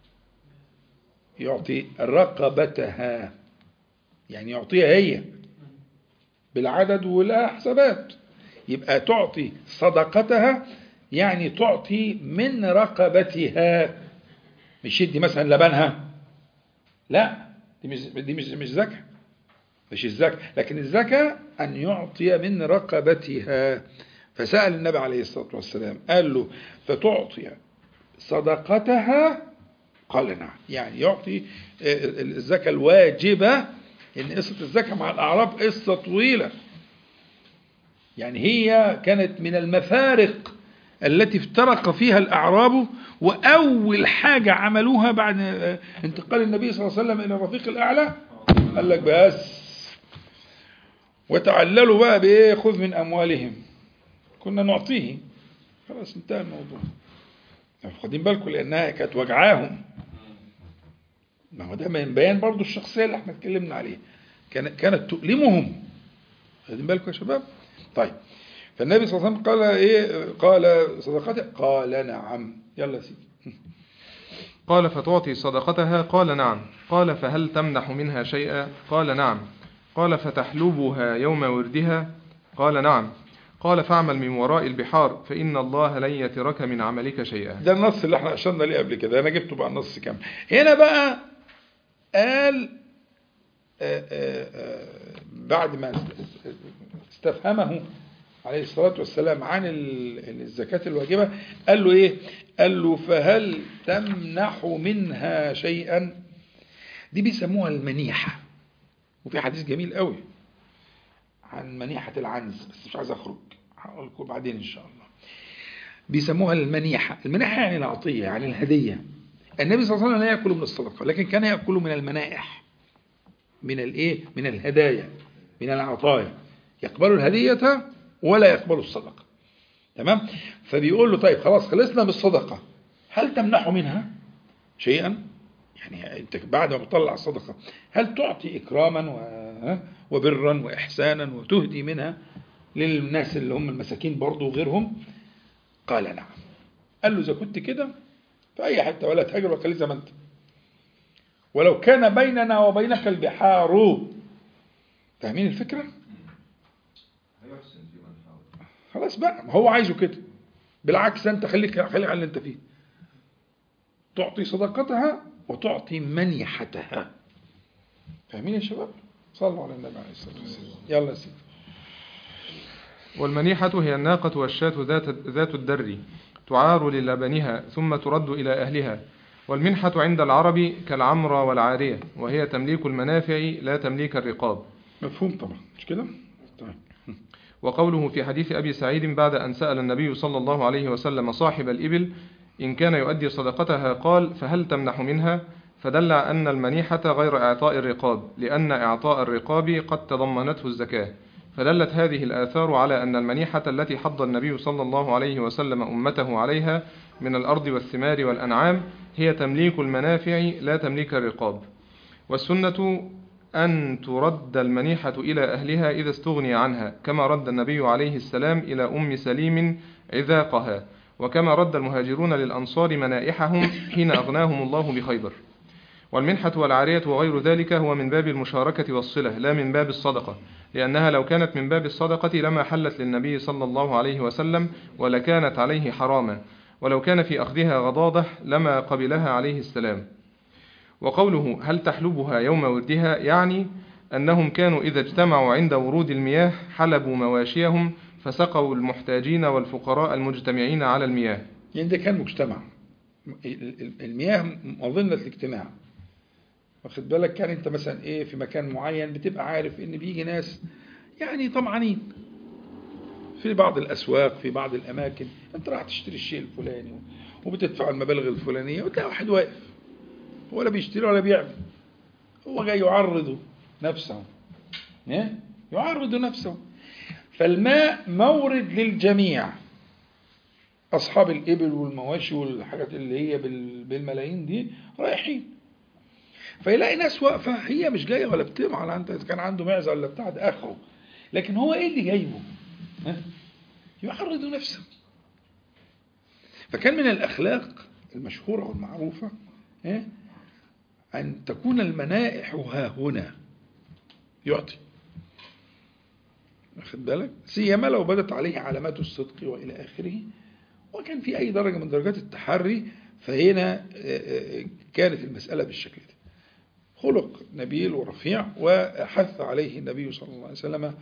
يعطي رقبتها يعني يعطيها هي بالعدد ولا حسابات يبقى تعطي صدقتها يعني تعطي من رقبتها مش يدي مثلا لبنها لا دي مش دي مش مش زكاة مش الزكاة لكن الزكاة أن يعطي من رقبتها فسأل النبي عليه الصلاة والسلام قال له فتعطي صدقتها قال نعم يعني يعطي الزكاة الواجبة إن قصة الزكاة مع الأعراب قصة طويلة يعني هي كانت من المفارق التي افترق فيها الأعراب وأول حاجة عملوها بعد انتقال النبي صلى الله عليه وسلم إلى الرفيق الأعلى قال لك بس وتعللوا بقى بإيه خذ من أموالهم كنا نعطيه خلاص انتهى الموضوع واخدين بالكم لأنها كانت وجعاهم ما هو ده من بيان برضو الشخصية اللي احنا اتكلمنا عليها كانت كانت تؤلمهم واخدين بالكم يا شباب طيب فالنبي صلى الله عليه وسلم قال ايه قال صدقته قال نعم يلا يا سيدي قال فتعطي صدقتها قال نعم قال فهل تمنح منها شيئا قال نعم قال فتحلبها يوم وردها قال نعم قال فاعمل من وراء البحار فإن الله لن يترك من عملك شيئا ده النص اللي احنا اشرنا ليه قبل كده انا جبته بقى النص كامل هنا بقى قال آآ آآ بعد ما استفهمه عليه الصلاة والسلام عن الزكاة الواجبة قال له ايه قال له فهل تمنح منها شيئا دي بيسموها المنيحة وفي حديث جميل قوي عن منيحة العنز بس مش عايز اخرج هقول لكم بعدين ان شاء الله بيسموها المنيحة المنيحة يعني العطية يعني الهدية النبي صلى الله عليه وسلم لا يأكل من الصدقة لكن كان يأكل من المنائح من الايه من الهدايا من العطايا يقبل الهدية ولا يقبل الصدقة تمام فبيقول له طيب خلاص خلصنا بالصدقة هل تمنح منها شيئا يعني انت بعد ما بتطلع الصدقة هل تعطي إكراما وبرا وإحسانا وتهدي منها للناس اللي هم المساكين برضو وغيرهم قال نعم قال له إذا كنت كده في أي حتة ولا تهاجر وخلي زي ما أنت ولو كان بيننا وبينك البحار فاهمين الفكرة؟ خلاص بقى ما هو عايزه كده بالعكس انت خليك خليك على اللي انت فيه تعطي صدقتها وتعطي منيحتها فاهمين يا شباب صلوا على النبي عليه الصلاه والسلام يلا يا سيدي والمنيحة هي الناقة والشاة ذات ذات الدر تعار للبنها ثم ترد إلى أهلها والمنحة عند العرب كالعمرة والعارية وهي تمليك المنافع لا تمليك الرقاب مفهوم طبعا مش كده طيب وقوله في حديث أبي سعيد بعد أن سأل النبي صلى الله عليه وسلم صاحب الإبل إن كان يؤدي صدقتها قال فهل تمنح منها فدل أن المنيحة غير إعطاء الرقاب لأن إعطاء الرقاب قد تضمنته الزكاة فدلت هذه الآثار على أن المنيحة التي حض النبي صلى الله عليه وسلم أمته عليها من الأرض والثمار والأنعام هي تمليك المنافع لا تمليك الرقاب والسنة أن ترد المنيحة إلى أهلها إذا استغني عنها كما رد النبي عليه السلام إلى أم سليم عذاقها وكما رد المهاجرون للأنصار منائحهم حين أغناهم الله بخيبر والمنحة والعارية وغير ذلك هو من باب المشاركة والصلة لا من باب الصدقة لأنها لو كانت من باب الصدقة لما حلت للنبي صلى الله عليه وسلم ولكانت عليه حراما ولو كان في أخذها غضاضة لما قبلها عليه السلام وقوله هل تحلبها يوم وردها يعني أنهم كانوا إذا اجتمعوا عند ورود المياه حلبوا مواشيهم فسقوا المحتاجين والفقراء المجتمعين على المياه يعني ده كان مجتمع المياه مظنة الاجتماع واخد بالك كان انت مثلا ايه في مكان معين بتبقى عارف ان بيجي ناس يعني طمعانين في بعض الاسواق في بعض الاماكن انت راح تشتري الشيء الفلاني وبتدفع المبالغ الفلانيه وتلاقي واحد واقف ولا بيشتري ولا بيعمل هو جاي يعرض نفسه إيه؟ يعرض نفسه فالماء مورد للجميع أصحاب الإبل والمواشي والحاجات اللي هي بالملايين دي رايحين فيلاقي ناس واقفة هي مش جاية ولا بتطمع على أنت كان عنده معزة ولا بتاع ده آخره لكن هو إيه اللي جايبه؟ يعرض نفسه فكان من الأخلاق المشهورة والمعروفة إيه؟ أن تكون المنائح ها هنا يعطي واخد بالك سيما لو بدت عليه علامات الصدق وإلى آخره وكان في أي درجة من درجات التحري فهنا كانت المسألة بالشكل ده خلق نبيل ورفيع وحث عليه النبي صلى الله عليه وسلم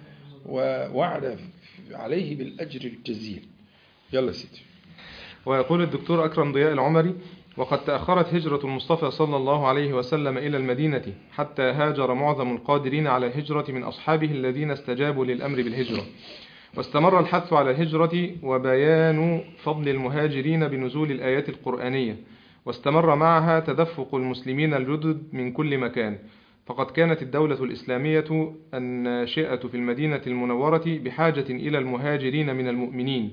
ووعد عليه بالأجر الجزيل يلا سيدي ويقول الدكتور أكرم ضياء العمري وقد تأخرت هجرة المصطفى صلى الله عليه وسلم إلى المدينة حتى هاجر معظم القادرين على الهجرة من أصحابه الذين استجابوا للأمر بالهجرة واستمر الحث على الهجرة وبيان فضل المهاجرين بنزول الآيات القرآنية واستمر معها تدفق المسلمين الجدد من كل مكان فقد كانت الدولة الإسلامية الناشئة في المدينة المنورة بحاجة إلى المهاجرين من المؤمنين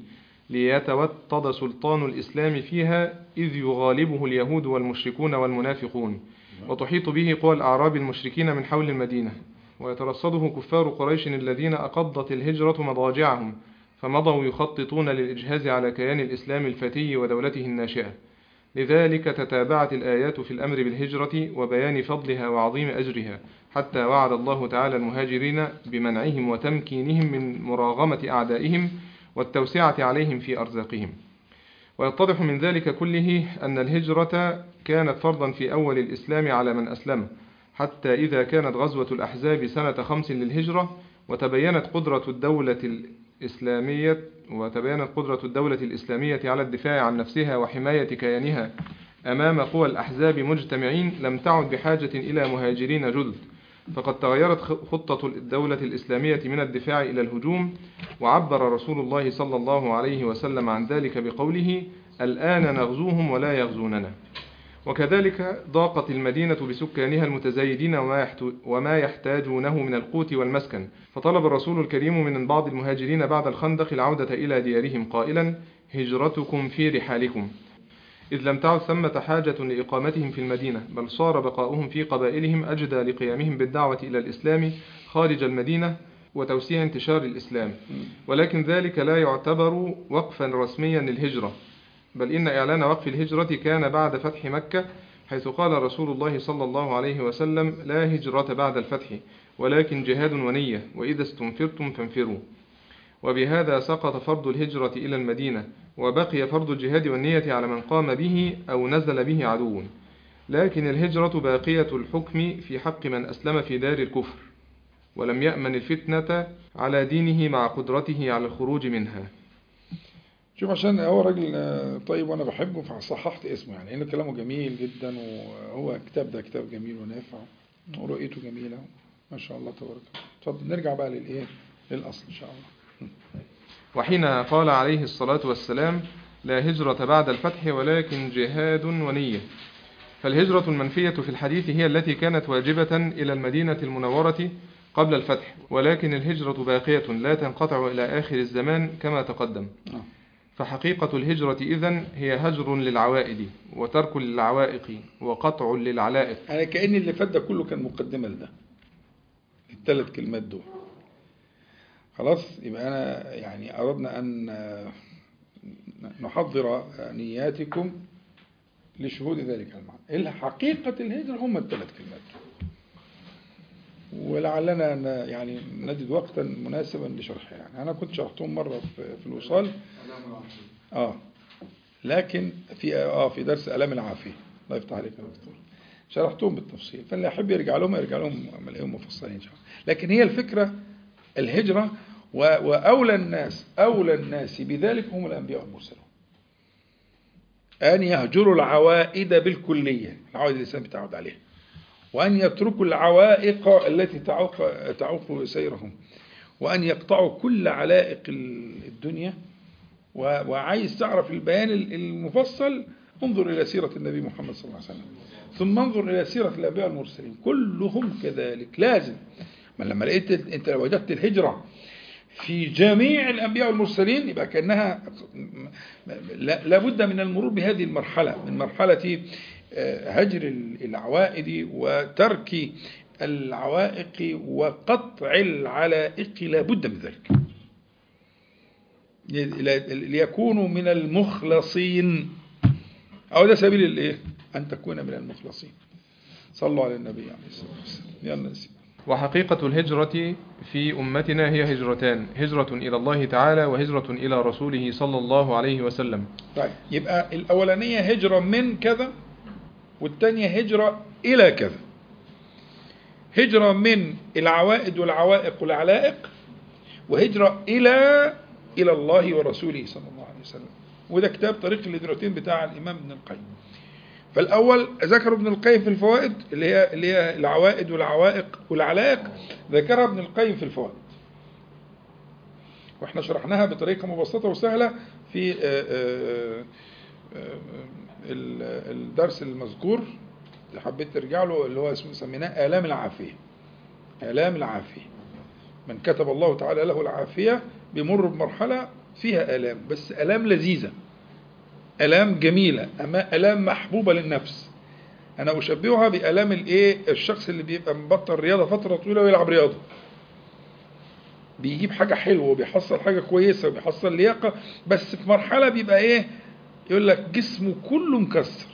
ليتوطد سلطان الإسلام فيها إذ يغالبه اليهود والمشركون والمنافقون وتحيط به قوى الأعراب المشركين من حول المدينة ويترصده كفار قريش الذين أقضت الهجرة مضاجعهم فمضوا يخططون للإجهاز على كيان الإسلام الفتي ودولته الناشئة لذلك تتابعت الآيات في الأمر بالهجرة وبيان فضلها وعظيم أجرها حتى وعد الله تعالى المهاجرين بمنعهم وتمكينهم من مراغمة أعدائهم والتوسعة عليهم في أرزاقهم ويتضح من ذلك كله أن الهجرة كانت فرضا في أول الإسلام على من أسلم حتى إذا كانت غزوة الأحزاب سنة خمس للهجرة وتبينت قدرة الدولة الإسلامية وتبينت قدرة الدولة الإسلامية على الدفاع عن نفسها وحماية كيانها أمام قوى الأحزاب مجتمعين لم تعد بحاجة إلى مهاجرين جدد فقد تغيرت خطة الدولة الإسلامية من الدفاع إلى الهجوم وعبر رسول الله صلى الله عليه وسلم عن ذلك بقوله الآن نغزوهم ولا يغزوننا وكذلك ضاقت المدينة بسكانها المتزايدين وما يحتاجونه من القوت والمسكن فطلب الرسول الكريم من بعض المهاجرين بعد الخندق العودة إلى ديارهم قائلا هجرتكم في رحالكم إذ لم تعد ثمة حاجة لإقامتهم في المدينة بل صار بقاؤهم في قبائلهم أجدى لقيامهم بالدعوة إلى الإسلام خارج المدينة وتوسيع انتشار الإسلام ولكن ذلك لا يعتبر وقفا رسميا للهجرة بل إن إعلان وقف الهجرة كان بعد فتح مكة حيث قال رسول الله صلى الله عليه وسلم لا هجرة بعد الفتح ولكن جهاد ونية وإذا استنفرتم فانفروا وبهذا سقط فرض الهجرة إلى المدينة وبقي فرض الجهاد والنية على من قام به أو نزل به عدو لكن الهجرة باقية الحكم في حق من أسلم في دار الكفر ولم يأمن الفتنة على دينه مع قدرته على الخروج منها شوف عشان هو راجل آه، طيب وانا بحبه فصححت اسمه يعني لان كلامه جميل جدا وهو الكتاب ده كتاب جميل ونافع ورؤيته جميله ما شاء الله تبارك الله اتفضل نرجع بقى للايه للاصل ان شاء الله وحين قال عليه الصلاة والسلام لا هجرة بعد الفتح ولكن جهاد ونية فالهجرة المنفية في الحديث هي التي كانت واجبة إلى المدينة المنورة قبل الفتح ولكن الهجرة باقية لا تنقطع إلى آخر الزمان كما تقدم آه. فحقيقة الهجرة إذن هي هجر للعوائد وترك للعوائق وقطع للعلائق انا كأن اللي فات ده كله كان مقدمة لده الثلاث كلمات دول خلاص يبقى انا يعني اردنا ان آه، نحضر نياتكم لشهود ذلك المعنى اللي حقيقة الهجرة هم الثلاث كلمات دول. ولعلنا ن- يعني نجد وقتا مناسبا لشرحها يعني انا كنت شرحتهم مرة في, في الوصال اه لكن في اه في درس الام العافيه الله يفتح عليك يا دكتور شرحتهم بالتفصيل فاللي يحب يرجع لهم يرجع لهم الاقيهم مفصلين ان شاء الله لكن هي الفكره الهجره و- واولى الناس اولى الناس بذلك هم الانبياء والمرسلون ان يهجروا العوائد بالكليه العوائد اللي الانسان بيتعود عليها وان يتركوا العوائق التي تعوق تعوق سيرهم وان يقطعوا كل علائق الدنيا و- وعايز تعرف البيان المفصل انظر إلى سيرة النبي محمد صلى الله عليه وسلم ثم انظر إلى سيرة الأنبياء المرسلين كلهم كذلك لازم ما لما لقيت أنت لو وجدت الهجرة في جميع الأنبياء والمرسلين يبقى كأنها لا- لابد من المرور بهذه المرحلة من مرحلة آه، هجر العوائد وترك العوائق وقطع العلائق لابد من ذلك ليكونوا من المخلصين أو ده سبيل الإيه؟ أن تكون من المخلصين صلوا على النبي عليه الصلاة والسلام يلا نسيب وحقيقة الهجرة في أمتنا هي هجرتان هجرة إلى الله تعالى وهجرة إلى رسوله صلى الله عليه وسلم طيب يبقى الأولانية هجرة من كذا والتانية هجرة إلى كذا هجرة من العوائد والعوائق والعلائق وهجرة إلى إلى الله ورسوله صلى الله عليه وسلم وده كتاب طريق الهجرتين بتاع الإمام ابن القيم فالأول ذكر ابن القيم في الفوائد اللي هي اللي هي العوائد والعوائق والعلائق ذكرها ابن القيم في الفوائد واحنا شرحناها بطريقة مبسطة وسهلة في آه، آه، آه، ال- الدرس المذكور اللي حبيت ترجع له اللي هو اسمه سميناه آلام العافية آلام العافية من كتب الله تعالى له العافية بيمر بمرحلة فيها آلام بس آلام لذيذة آلام جميلة أما آلام محبوبة للنفس أنا أشبهها بآلام الإيه الشخص اللي بيبقى مبطل رياضة فترة طويلة ويلعب رياضة بيجيب حاجة حلوة وبيحصل حاجة كويسة وبيحصل لياقة بس في مرحلة بيبقى إيه يقول لك جسمه كله مكسر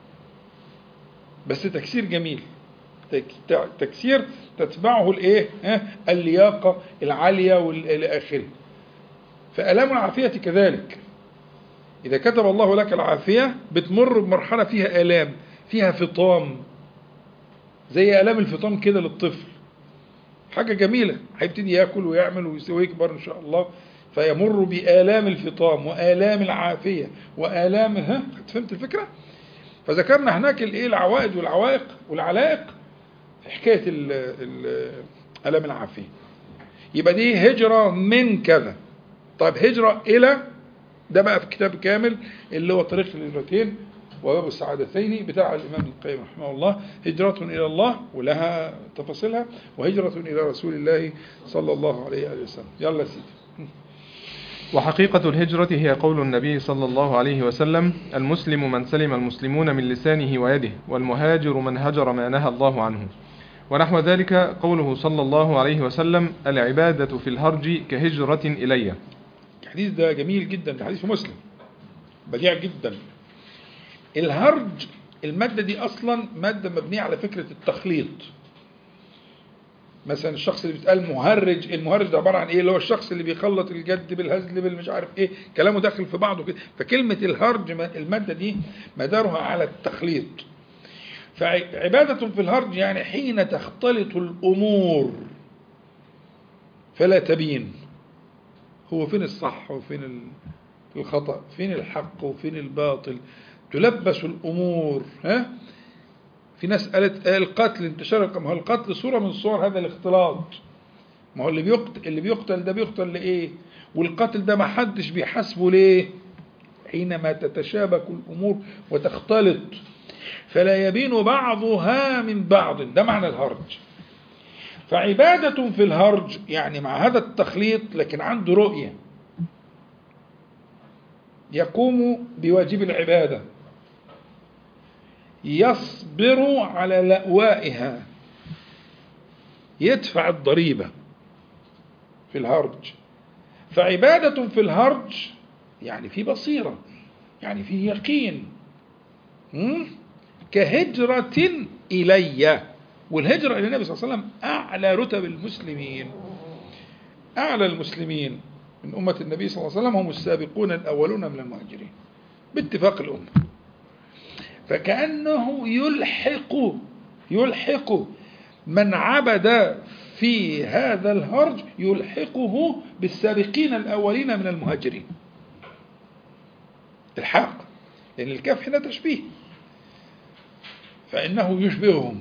بس تكسير جميل تك- تع- تكسير تتبعه الايه ها؟ اللياقه العاليه والى اخره فالام العافيه كذلك اذا كتب الله لك العافيه بتمر بمرحله فيها الام فيها فطام زي الام الفطام كده للطفل حاجه جميله هيبتدي ياكل ويعمل ويسوي ويكبر ان شاء الله فيمر بآلام الفطام وآلام العافية وآلام ها فهمت الفكرة؟ فذكرنا هناك الايه العوائد والعوائق والعلائق في حكايه ال- ال- الام العافيه يبقى دي هجره من كذا طيب هجره الى ده بقى في كتاب كامل اللي هو طريق الهجرتين وباب السعادتين بتاع الامام ابن القيم رحمه الله هجره الى الله ولها تفاصيلها وهجره الى رسول الله صلى الله عليه وآله وسلم يلا يا سيدي وحقيقة الهجرة هي قول النبي صلى الله عليه وسلم المسلم من سلم المسلمون من لسانه ويده والمهاجر من هجر ما نهى الله عنه ونحو ذلك قوله صلى الله عليه وسلم العبادة في الهرج كهجرة إلي الحديث ده جميل جدا ده حديث في مسلم بديع جدا الهرج المادة دي أصلا مادة مبنية على فكرة التخليط مثلا الشخص اللي بيتقال مهرج المهرج ده عبارة عن ايه اللي هو الشخص اللي بيخلط الجد بالهزل بالمش عارف ايه كلامه داخل في بعضه كده فكلمة الهرج ما- المادة دي مدارها على التخليط فعبادة في الهرج يعني حين تختلط الأمور فلا تبين هو فين الصح وفين ال- الخطأ فين الحق وفين الباطل تلبس الأمور ها في ناس قالت آه القتل انتشار ما هو القتل صورة من صور هذا الاختلاط ما هو اللي بيقتل اللي بيقتل ده بيقتل لإيه والقتل ده ما حدش بيحاسبه ليه حينما تتشابك الأمور وتختلط فلا يبين بعضها من بعض ده معنى الهرج فعبادة في الهرج يعني مع هذا التخليط لكن عنده رؤية يقوم بواجب العبادة يصبر على لأوائها يدفع الضريبة في الهرج فعبادة في الهرج يعني في بصيرة يعني في يقين م? كهجرة إلي والهجرة إلى النبي صلى الله عليه وسلم أعلى رتب المسلمين أعلى المسلمين من أمة النبي صلى الله عليه وسلم هم السابقون الأولون من المهاجرين باتفاق الأمة فكأنه يلحق يلحق من عبد في هذا الهرج يلحقه بالسابقين الأولين من المهاجرين الحاق لأن الكاف هنا تشبيه فإنه يشبههم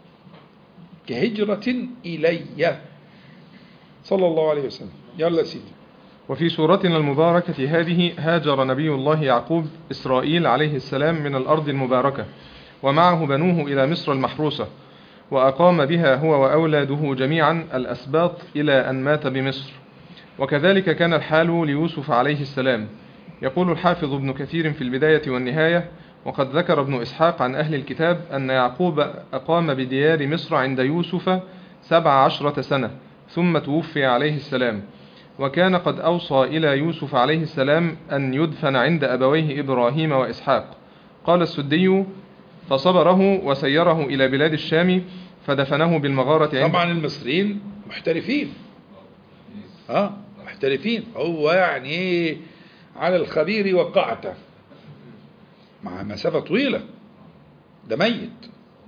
كهجرة إلي صلى الله عليه وسلم يلا سيدي وفي سورتنا المباركة هذه هاجر نبي الله يعقوب إسرائيل عليه السلام من الأرض المباركة ومعه بنوه إلى مصر المحروسة وأقام بها هو وأولاده جميعا الأسباط إلى أن مات بمصر وكذلك كان الحال ليوسف عليه السلام يقول الحافظ ابن كثير في البداية والنهاية وقد ذكر ابن إسحاق عن أهل الكتاب أن يعقوب أقام بديار مصر عند يوسف سبع عشرة سنة ثم توفي عليه السلام وكان قد أوصى إلى يوسف عليه السلام أن يدفن عند أبويه إبراهيم وإسحاق قال السدي فصبره وسيره إلى بلاد الشام فدفنه بالمغارة عند طبعا المصريين محترفين اه محترفين هو يعني ايه على الخبير وقعته مع مسافة طويلة ده ميت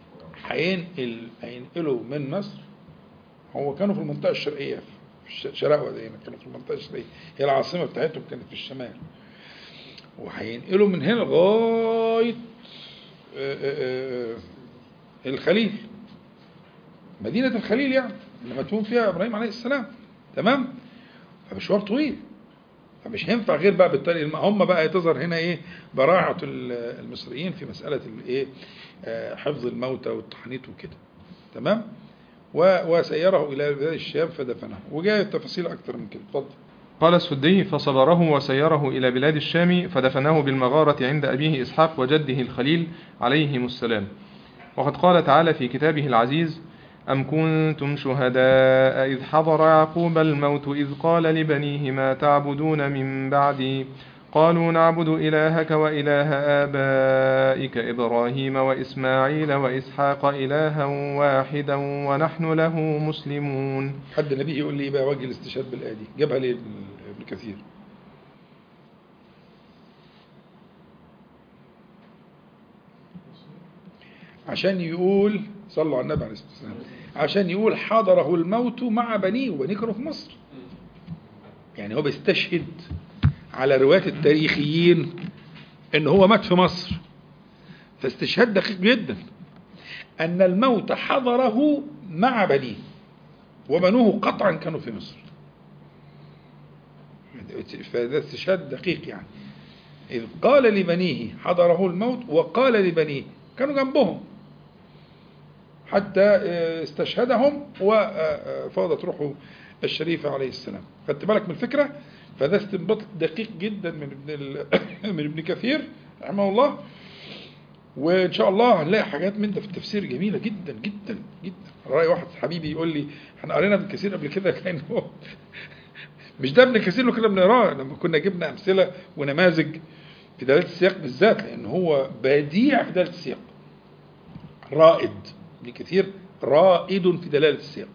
هينقل هينقلوا من مصر هو كانوا في المنطقة الشرقية في الش- شراء ودينا كانوا في المنطقة الشرقية هي العاصمة بتاعتهم كانت في الشمال وهينقلوا من هنا لغاية آه، آه، آه، الخليل مدينة الخليل يعني اللي مدفون فيها إبراهيم عليه السلام تمام فمشوار طويل فمش هينفع غير بقى بالتالي هم بقى تظهر هنا ايه براعة ال- المصريين في مسألة الايه آه، حفظ الموتى والتحنيط وكده تمام و- وسيره إلى بلاد الشام فدفنه وجاء التفاصيل أكتر من كده اتفضل قال السدي فصبره وسيره إلى بلاد الشام فدفنه بالمغارة عند أبيه إسحاق وجده الخليل عليهم السلام وقد قال تعالى في كتابه العزيز أم كنتم شهداء إذ حضر يعقوب الموت إذ قال لبنيه ما تعبدون من بعدي قالوا نعبد إلهك وإله آبائك إبراهيم وإسماعيل وإسحاق إلها واحدا ونحن له مسلمون حد النبي يقول لي إيه بقى وجه الاستشهاد بالآية دي جابها ليه ابن كثير عشان يقول صلوا على النبي عليه الصلاة والسلام عشان يقول حضره الموت مع بنيه وبنيه كانوا في مصر يعني هو بيستشهد على رواية التاريخيين ان هو مات في مصر فاستشهاد دقيق جدا ان الموت حضره مع بنيه وبنوه قطعا كانوا في مصر فده استشهاد دقيق يعني إذ قال لبنيه حضره الموت وقال لبنيه كانوا جنبهم حتى آه، استشهدهم وفاضت روحه الشريفة عليه السلام خدت بالك من الفكرة فده استنباط دقيق جدا من ابن ال- من ابن كثير رحمه الله وان شاء الله هنلاقي حاجات من ده في التفسير جميله جدا جدا جدا راي واحد حبيبي يقول لي احنا قرينا ابن كثير قبل كده كان هو مش ده ابن كثير اللي كنا بنقراه لما كنا جبنا امثله ونماذج في دلاله السياق بالذات لان هو بديع في دلاله السياق رائد ابن كثير رائد في دلاله السياق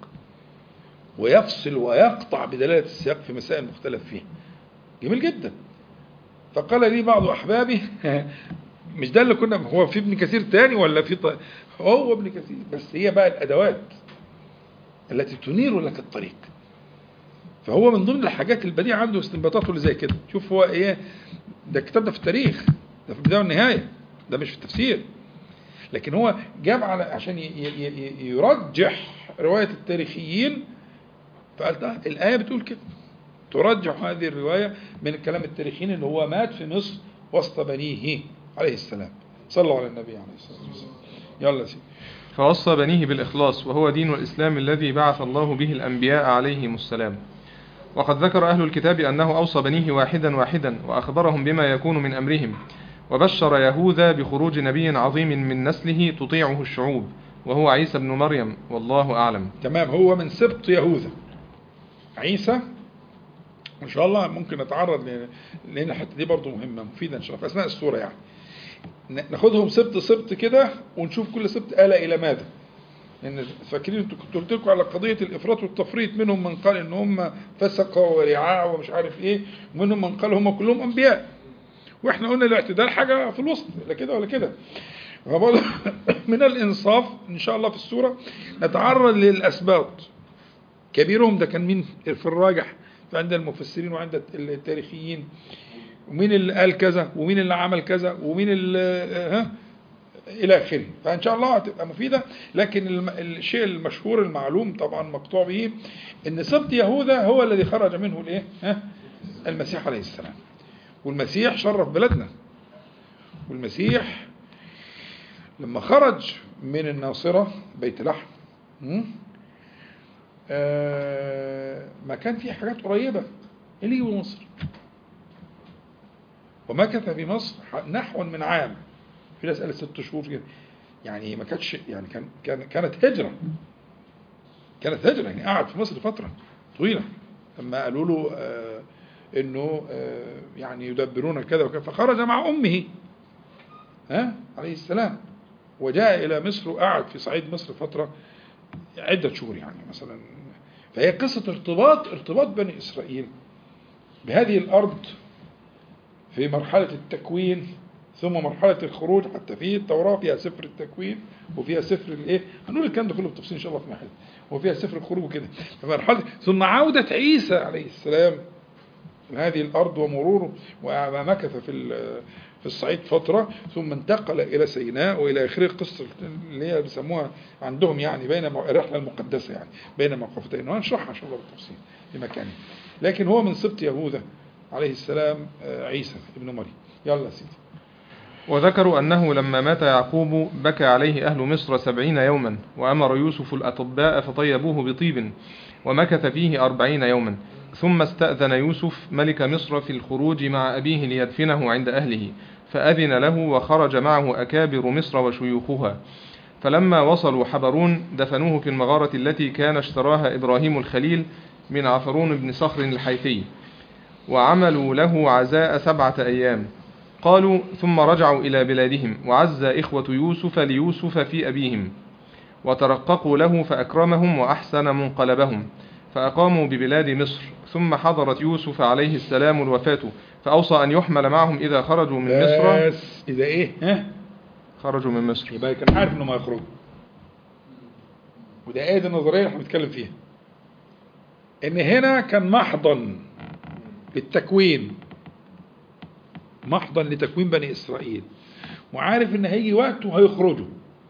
ويفصل ويقطع بدلاله السياق في مسائل مختلف فيها جميل جدا فقال لي بعض احبابي مش ده اللي كنا هو في ابن كثير تاني ولا في ط... هو ابن كثير بس هي بقى الادوات التي تنير لك الطريق فهو من ضمن الحاجات البديعة عنده استنباطاته اللي زي كده شوف هو ايه ده الكتاب ده في التاريخ ده في البداية والنهاية ده مش في التفسير لكن هو جاب على عشان ي- ي- ي- يرجح رواية التاريخيين فقال ده الآية بتقول كده ترجح هذه الرواية من الكلام التاريخيين اللي هو مات في مصر وسط بنيه عليه السلام صلوا على النبي عليه الصلاة والسلام يلا يا سيدي فوصى بنيه بالإخلاص وهو دين الإسلام الذي بعث الله به الأنبياء عليهم السلام وقد ذكر أهل الكتاب أنه أوصى بنيه واحدا واحدا وأخبرهم بما يكون من أمرهم وبشر يهوذا بخروج نبي عظيم من نسله تطيعه الشعوب وهو عيسى بن مريم والله أعلم تمام هو من سبط يهوذا عيسى ان شاء الله ممكن نتعرض ل- لان الحته دي برضو مهمه مفيده ان شاء الله في اثناء السوره يعني ن- ناخدهم سبط سبط كده ونشوف كل سبط آل الى ماذا لان فاكرين انتوا كنت قلت لكم على قضيه الافراط والتفريط منهم من قال ان هم فسقه ورعاع ومش عارف ايه ومنهم من قال هم كلهم انبياء واحنا قلنا الاعتدال حاجه في الوسط لا كده ولا كده فبرضه من الانصاف ان شاء الله في السوره نتعرض للاسباط كبيرهم ده كان مين في الراجح عند المفسرين وعند التاريخيين ومين اللي قال كذا ومين اللي عمل كذا ومين اللي ها الى اخره فان شاء الله هتبقى مفيده لكن الم- الشيء المشهور المعلوم طبعا مقطوع به ان سبط يهوذا هو الذي خرج منه الايه ها المسيح عليه السلام والمسيح شرف بلادنا والمسيح لما خرج من الناصره بيت لحم م? آه، ما كان في حاجات قريبة اللي يجوا مصر ومكث في مصر ح- نحو من عام في ناس قالت ست شهور كده يعني ما كانتش يعني كان كان كانت هجرة كانت هجرة يعني قعد في مصر فترة طويلة لما قالوا له آه انه آه يعني يدبرون كذا وكذا فخرج مع امه ها عليه السلام وجاء الى مصر وقعد في صعيد مصر فتره عدة شهور يعني مثلا فهي قصة ارتباط ارتباط بني إسرائيل بهذه الأرض في مرحلة التكوين ثم مرحلة الخروج حتى في التوراة فيها سفر التكوين وفيها سفر الايه هنقول الكلام ده كله بالتفصيل ان شاء الله في محل وفيها سفر الخروج وكده مرحلة ثم عودة عيسى عليه السلام هذه الأرض ومروره ومكث في ال- في الصعيد فترة ثم انتقل إلى سيناء وإلى آخره قصة اللي هي بيسموها عندهم يعني بين مو- الرحلة المقدسة يعني بين موقفتين وهنشرحها إن شاء الله بالتفصيل في مكانه لكن هو من سبط يهوذا عليه السلام آه، عيسى ابن مريم يلا يا سيدي وذكروا أنه لما مات يعقوب بكى عليه أهل مصر سبعين يوما وأمر يوسف الأطباء فطيبوه بطيب ومكث فيه أربعين يوما ثم استأذن يوسف ملك مصر في الخروج مع أبيه ليدفنه عند أهله فأذن له وخرج معه أكابر مصر وشيوخها فلما وصلوا حبرون دفنوه في المغارة التي كان اشتراها إبراهيم الخليل من عفرون بن صخر الحيثي وعملوا له عزاء سبعة أيام قالوا ثم رجعوا إلى بلادهم وعز إخوة يوسف ليوسف في أبيهم وترققوا له فأكرمهم وأحسن منقلبهم فأقاموا ببلاد مصر ثم حضرت يوسف عليه السلام الوفاة فأوصى أن يحمل معهم إذا خرجوا من مصر بس إذا إيه ها خرجوا من مصر يبقى كان عارف إنه ما يخرج وده إيه دي النظرية اللي احنا بنتكلم فيها إن هنا كان محضن للتكوين محضن لتكوين بني إسرائيل وعارف إن هيجي وقت وهيخرجوا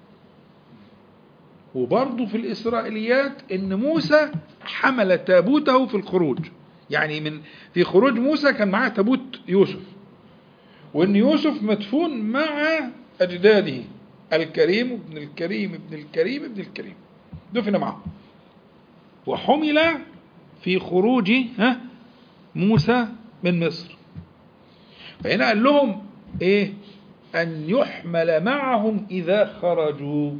وبرضه في الإسرائيليات إن موسى حمل تابوته في الخروج يعني من في خروج موسى كان معاه تابوت يوسف وإن يوسف مدفون مع أجداده الكريم ابن الكريم ابن الكريم ابن الكريم دفن معه وحمل في خروج ها موسى من مصر فهنا قال لهم ايه ان يحمل معهم اذا خرجوا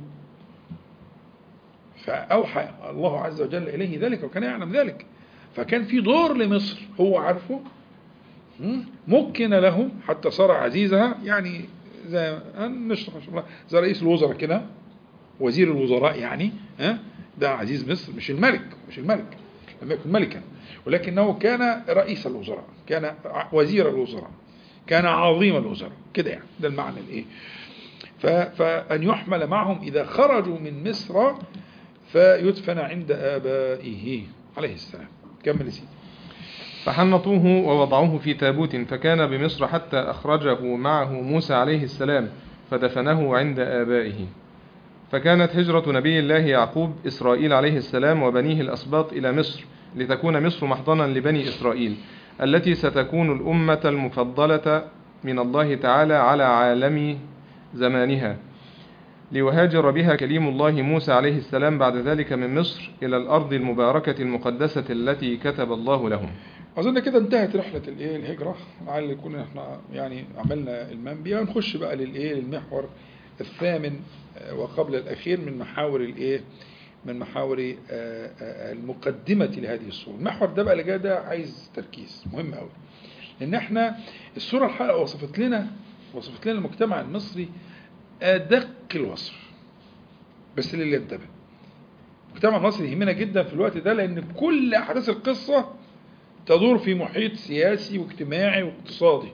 فاوحى الله عز وجل اليه ذلك وكان يعلم ذلك فكان في دور لمصر هو عارفه م? مكن له حتى صار عزيزها يعني زي نشرح ان شاء الله زي رئيس الوزراء كده وزير الوزراء يعني ها ده عزيز مصر مش الملك مش الملك لم يكن ملكا ولكنه كان رئيس الوزراء كان وزير الوزراء كان عظيم الوزراء كده يعني ده المعنى الايه ف- فأن يحمل معهم إذا خرجوا من مصر فيدفن عند آبائه عليه السلام كمل يا سيدي فحنطوه ووضعوه في تابوت فكان بمصر حتى أخرجه معه موسى عليه السلام فدفنه عند آبائه فكانت هجرة نبي الله يعقوب إسرائيل عليه السلام وبنيه الأسباط إلى مصر لتكون مصر محضنا لبني إسرائيل التي ستكون الأمة المفضلة من الله تعالى على عالم زمانها ليهاجر بها كليم الله موسى عليه السلام بعد ذلك من مصر إلى الأرض المباركة المقدسة التي كتب الله لهم أظن كده انتهت رحلة الإيه الهجرة لعل يكون احنا يعني عملنا المام بيها ونخش بقى للإيه المحور الثامن آه، وقبل الأخير من محاور الإيه من محاور آه، آه، المقدمة لهذه الصورة المحور ده بقى اللي جاي ده عايز تركيز مهم قوي لأن احنا الصورة الحلقة وصفت لنا وصفت لنا المجتمع المصري أدق الوصف بس للي ينتبه المجتمع المصري يهمنا جدا في الوقت ده لأن كل أحداث القصة تدور في محيط سياسي واجتماعي واقتصادي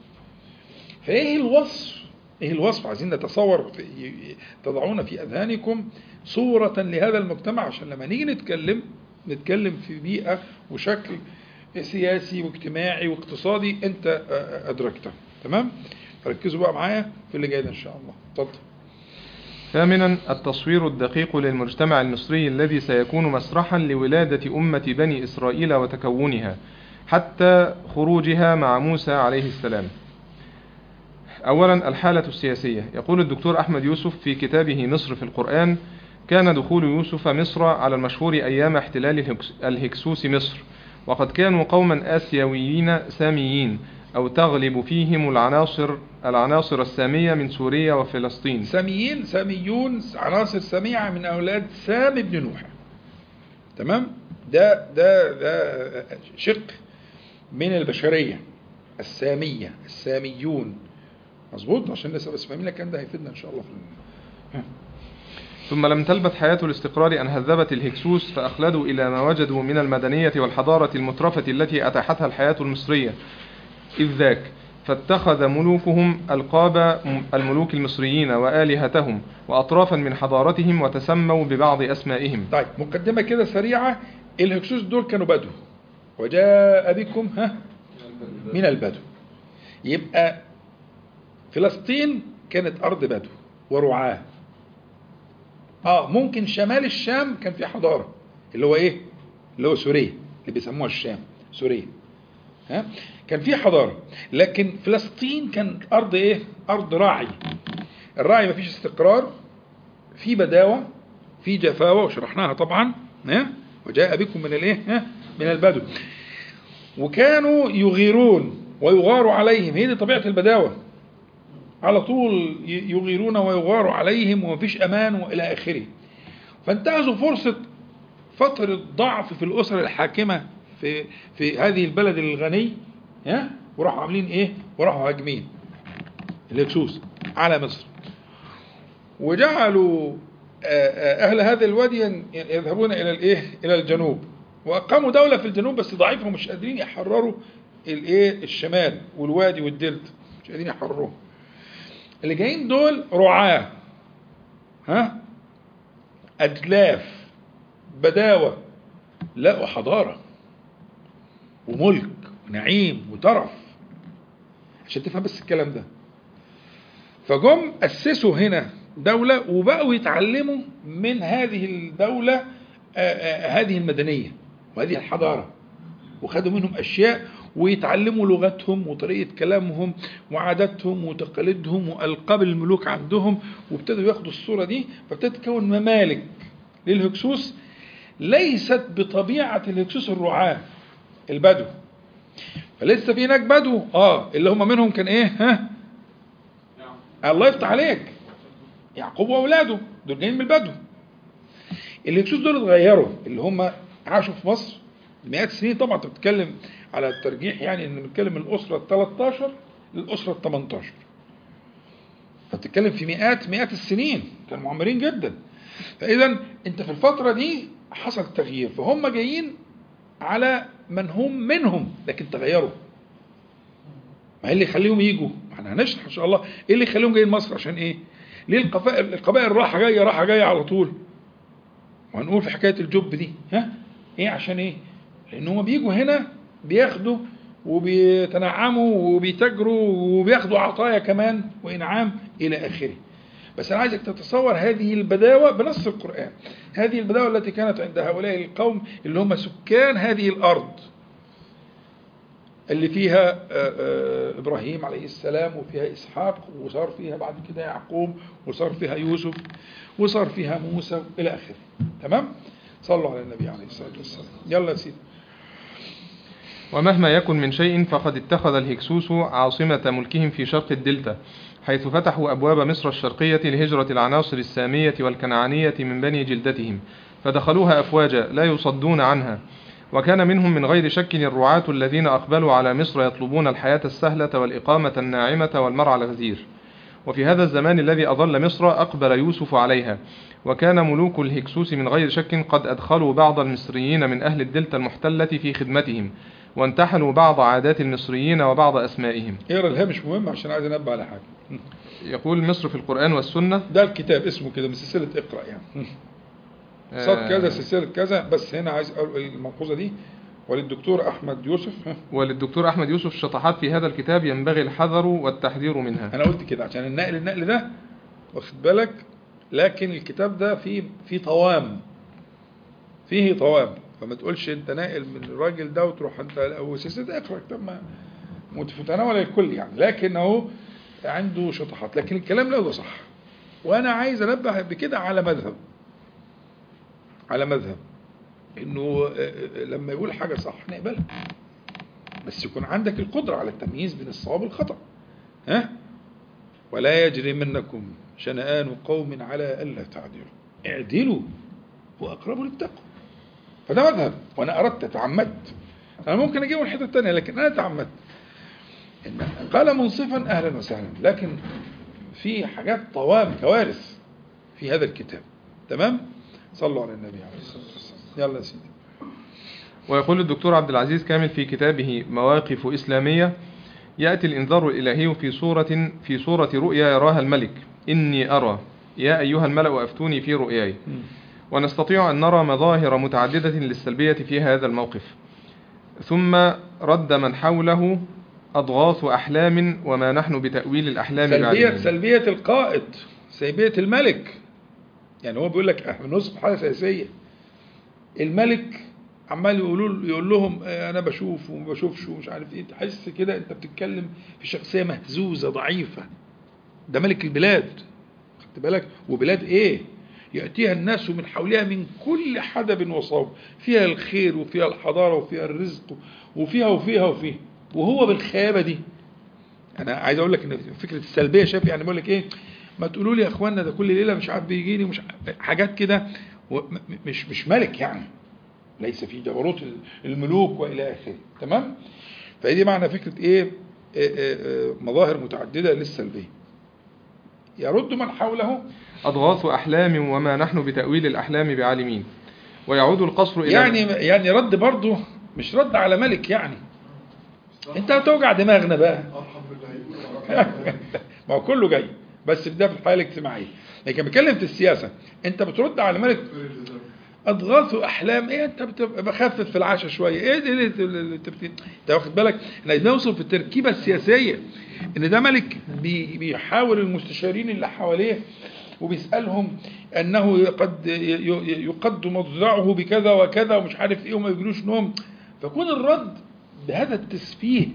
فايه الوصف ايه الوصف عايزين نتصور في تضعون في اذهانكم صورة لهذا المجتمع عشان لما نيجي نتكلم نتكلم في بيئة وشكل سياسي واجتماعي واقتصادي انت آه، ادركته تمام ركزوا بقى معايا في اللي جاي ده ان شاء الله اتفضل ثامنا التصوير الدقيق للمجتمع المصري الذي سيكون مسرحا لولادة أمة بني إسرائيل وتكونها حتى خروجها مع موسى عليه السلام أولا الحالة السياسية يقول الدكتور أحمد يوسف في كتابه مصر في القرآن كان دخول يوسف مصر على المشهور أيام احتلال الهكس- الهكسوس مصر وقد كانوا قوما آسيويين ساميين أو تغلب فيهم العناصر العناصر السامية من سوريا وفلسطين ساميين ساميون عناصر سامية من أولاد سام بن نوح تمام ده ده ده شق من البشرية السامية الساميون مظبوط عشان لسه بس فاهمين الكلام ده هيفيدنا إن شاء الله في ال- ثم لم تلبث حياة الاستقرار أن هذبت الهكسوس فأخلدوا إلى ما وجدوا من المدنية والحضارة المترفة التي أتاحتها الحياة المصرية إذ ذاك فاتخذ ملوكهم ألقاب الملوك المصريين وآلهتهم وأطرافا من حضارتهم وتسموا ببعض أسمائهم طيب مقدمة كده سريعة الهكسوس دول كانوا بدو وجاء بكم ها من البدو يبقى فلسطين كانت أرض بدو ورعاة اه ممكن شمال الشام كان في حضارة اللي هو ايه اللي هو سوريا اللي بيسموها الشام سوريا ها كان في حضارة لكن فلسطين كان أرض ايه أرض راعي الراعي مفيش استقرار في بداوة في جفاوة وشرحناها طبعا ها وجاء بكم من الايه ها من البدو وكانوا يغيرون ويغار عليهم هي دي طبيعة البداوة على طول ي- يغيرون ويغار عليهم ومفيش امان والى اخره فانتهزوا فرصة فترة ضعف في الأسر الحاكمة في في هذه البلد الغني ها وراحوا عاملين ايه؟ وراحوا هاجمين الهكسوس على مصر وجعلوا آه، آه، أهل هذا الوادي ين- يذهبون إلى الإيه؟ إلى الجنوب وأقاموا دولة في الجنوب بس ضعيفة ومش قادرين يحرروا الإيه؟ الشمال والوادي والدلتا مش قادرين يحرروها اللي جايين دول رعاة ها أدلاف بداوة لقوا حضارة وملك ونعيم وترف عشان تفهم بس الكلام ده فجم أسسوا هنا دولة وبقوا يتعلموا من هذه الدولة آه، آه، هذه المدنية وهذه الحضارة وخدوا منهم أشياء ويتعلموا لغتهم وطريقة كلامهم وعاداتهم وتقاليدهم وألقاب الملوك عندهم وابتدوا ياخدوا الصورة دي فابتدت تكون ممالك للهكسوس ليست بطبيعة الهكسوس الرعاة البدو فلسه في هناك بدو اه اللي هم منهم كان ايه ها الله يفتح عليك يعقوب واولاده دول جايين من البدو الهكسوس دول اتغيروا اللي هم عاشوا في مصر مئات السنين طبعا انت بتتكلم على الترجيح يعني ان بنتكلم من الاسره ال 13 للاسره ال 18 فبتتكلم في مئات مئات السنين كانوا معمرين جدا فاذا انت في الفتره دي حصل تغيير فهم جايين على من هم منهم لكن تغيروا ما ايه اللي يخليهم يجوا ما احنا هنشرح ان شاء الله ايه اللي يخليهم جايين مصر عشان ايه ليه القبائل القبائل راحه جايه راحه جايه على طول وهنقول في حكايه الجب دي ها ايه عشان ايه لان هم بيجوا هنا بياخدوا وبيتنعموا وبيتاجروا وبياخدوا عطايا كمان وانعام الى اخره بس انا عايزك تتصور هذه البداوه بنص القران هذه البداوه التي كانت عند هؤلاء القوم اللي هم سكان هذه الارض اللي فيها آه، آه، ابراهيم عليه السلام وفيها اسحاق وصار فيها بعد كده يعقوب وصار فيها يوسف وصار فيها موسى الى اخره تمام صلوا على النبي عليه الصلاه والسلام يلا يا سيدي ومهما يكن من شيء فقد اتخذ الهكسوس عاصمة ملكهم في شرق الدلتا حيث فتحوا أبواب مصر الشرقية لهجرة العناصر السامية والكنعانية من بني جلدتهم فدخلوها أفواجا لا يصدون عنها وكان منهم من غير شك الرعاة الذين أقبلوا على مصر يطلبون الحياة السهلة والإقامة الناعمة والمرعى الغزير وفي هذا الزمان الذي أظل مصر أقبل يوسف عليها وكان ملوك الهكسوس من غير شك قد أدخلوا بعض المصريين من أهل الدلتا المحتلة في خدمتهم وانتحلوا بعض عادات المصريين وبعض أسمائهم اقرا الهامش مهم عشان عايز انبه على حاجه يقول مصر في القرآن والسنة ده الكتاب اسمه كده من سلسله اقرا يعني صاد كذا سلسله كذا بس هنا عايز أقول الملحوظه دي وللدكتور احمد يوسف ها. وللدكتور أحمد يوسف شطحات في هذا الكتاب ينبغي الحذر والتحذير منها انا قلت كده عشان النقل النقل ده واخد بالك لكن الكتاب ده فيه فيه طوام فيه طوام فما تقولش انت ناقل من الراجل ده وتروح انت او سلسله اقرا كتاب ما متناول الكل يعني لكن هو عنده شطحات لكن الكلام لا ده صح وانا عايز انبه بكده على مذهب على مذهب انه آه، آه، لما يقول حاجه صح نقبلها بس يكون عندك القدره على التمييز بين الصواب والخطا ها ولا يجرمنكم شنآن قوم على ألا تعدلوا اعدلوا هو أقرب للتقوى فده مذهب وأنا أردت تعمدت أنا ممكن أجيبه الحتة الثانية لكن أنا تعمدت إن قال منصفا أهلا وسهلا لكن في حاجات طوام كوارث في هذا الكتاب تمام صلوا على النبي عليه الصلاة والسلام يلا يا سيدي ويقول الدكتور عبد العزيز كامل في كتابه مواقف إسلامية يأتي الإنذار الإلهي في صورة في صورة رؤيا يراها الملك إني أرى يا أيها الملأ أفتوني في رؤياي ونستطيع أن نرى مظاهر متعددة للسلبية في هذا الموقف ثم رد من حوله أضغاث أحلام وما نحن بتأويل الأحلام سلبية بعلمين. سلبية القائد سلبية الملك يعني هو بيقول لك احنا نصب حاجة سياسية الملك عمال يقولوا يقول لهم اه انا بشوف وما بشوفش ومش عارف ايه تحس كده انت بتتكلم في شخصية مهزوزة ضعيفة ده ملك البلاد خدت بالك وبلاد ايه يأتيها الناس من حولها من كل حدب وصوب فيها الخير وفيها الحضارة وفيها الرزق وفيها وفيها وفيها وهو بالخيابة دي انا عايز اقول لك ان فكره السلبيه شايف يعني بقول لك ايه ما تقولوا لي يا اخوانا ده كل ليله مش عارف بيجي لي مش عارف- حاجات كده و- م- مش مش ملك يعني ليس في جبروت الملوك والى اخره تمام فدي معنى فكره ايه آه، آه، آه، مظاهر متعدده للسلبيه يرد من حوله أضغاث أحلام وما نحن بتأويل الأحلام بعالمين ويعود القصر إلى يعني يعني رد برضه مش رد على ملك يعني انت هتوجع دماغنا بقى ما هو كله جاي بس ده في الحياه الاجتماعيه لكن بتكلم في السياسه انت بترد على ملك اضغاث احلام ايه انت بتبقى بخفف في العشاء شويه ايه دي اللي اللي انت بت- انت واخد بالك احنا بنوصل في التركيبه السياسيه ان ده ملك بي- بيحاول المستشارين اللي حواليه وبيسالهم انه قد ي- ي- يقد مضجعه بكذا وكذا ومش عارف ايه وما يجيلوش نوم فكون الرد بهذا التسفيه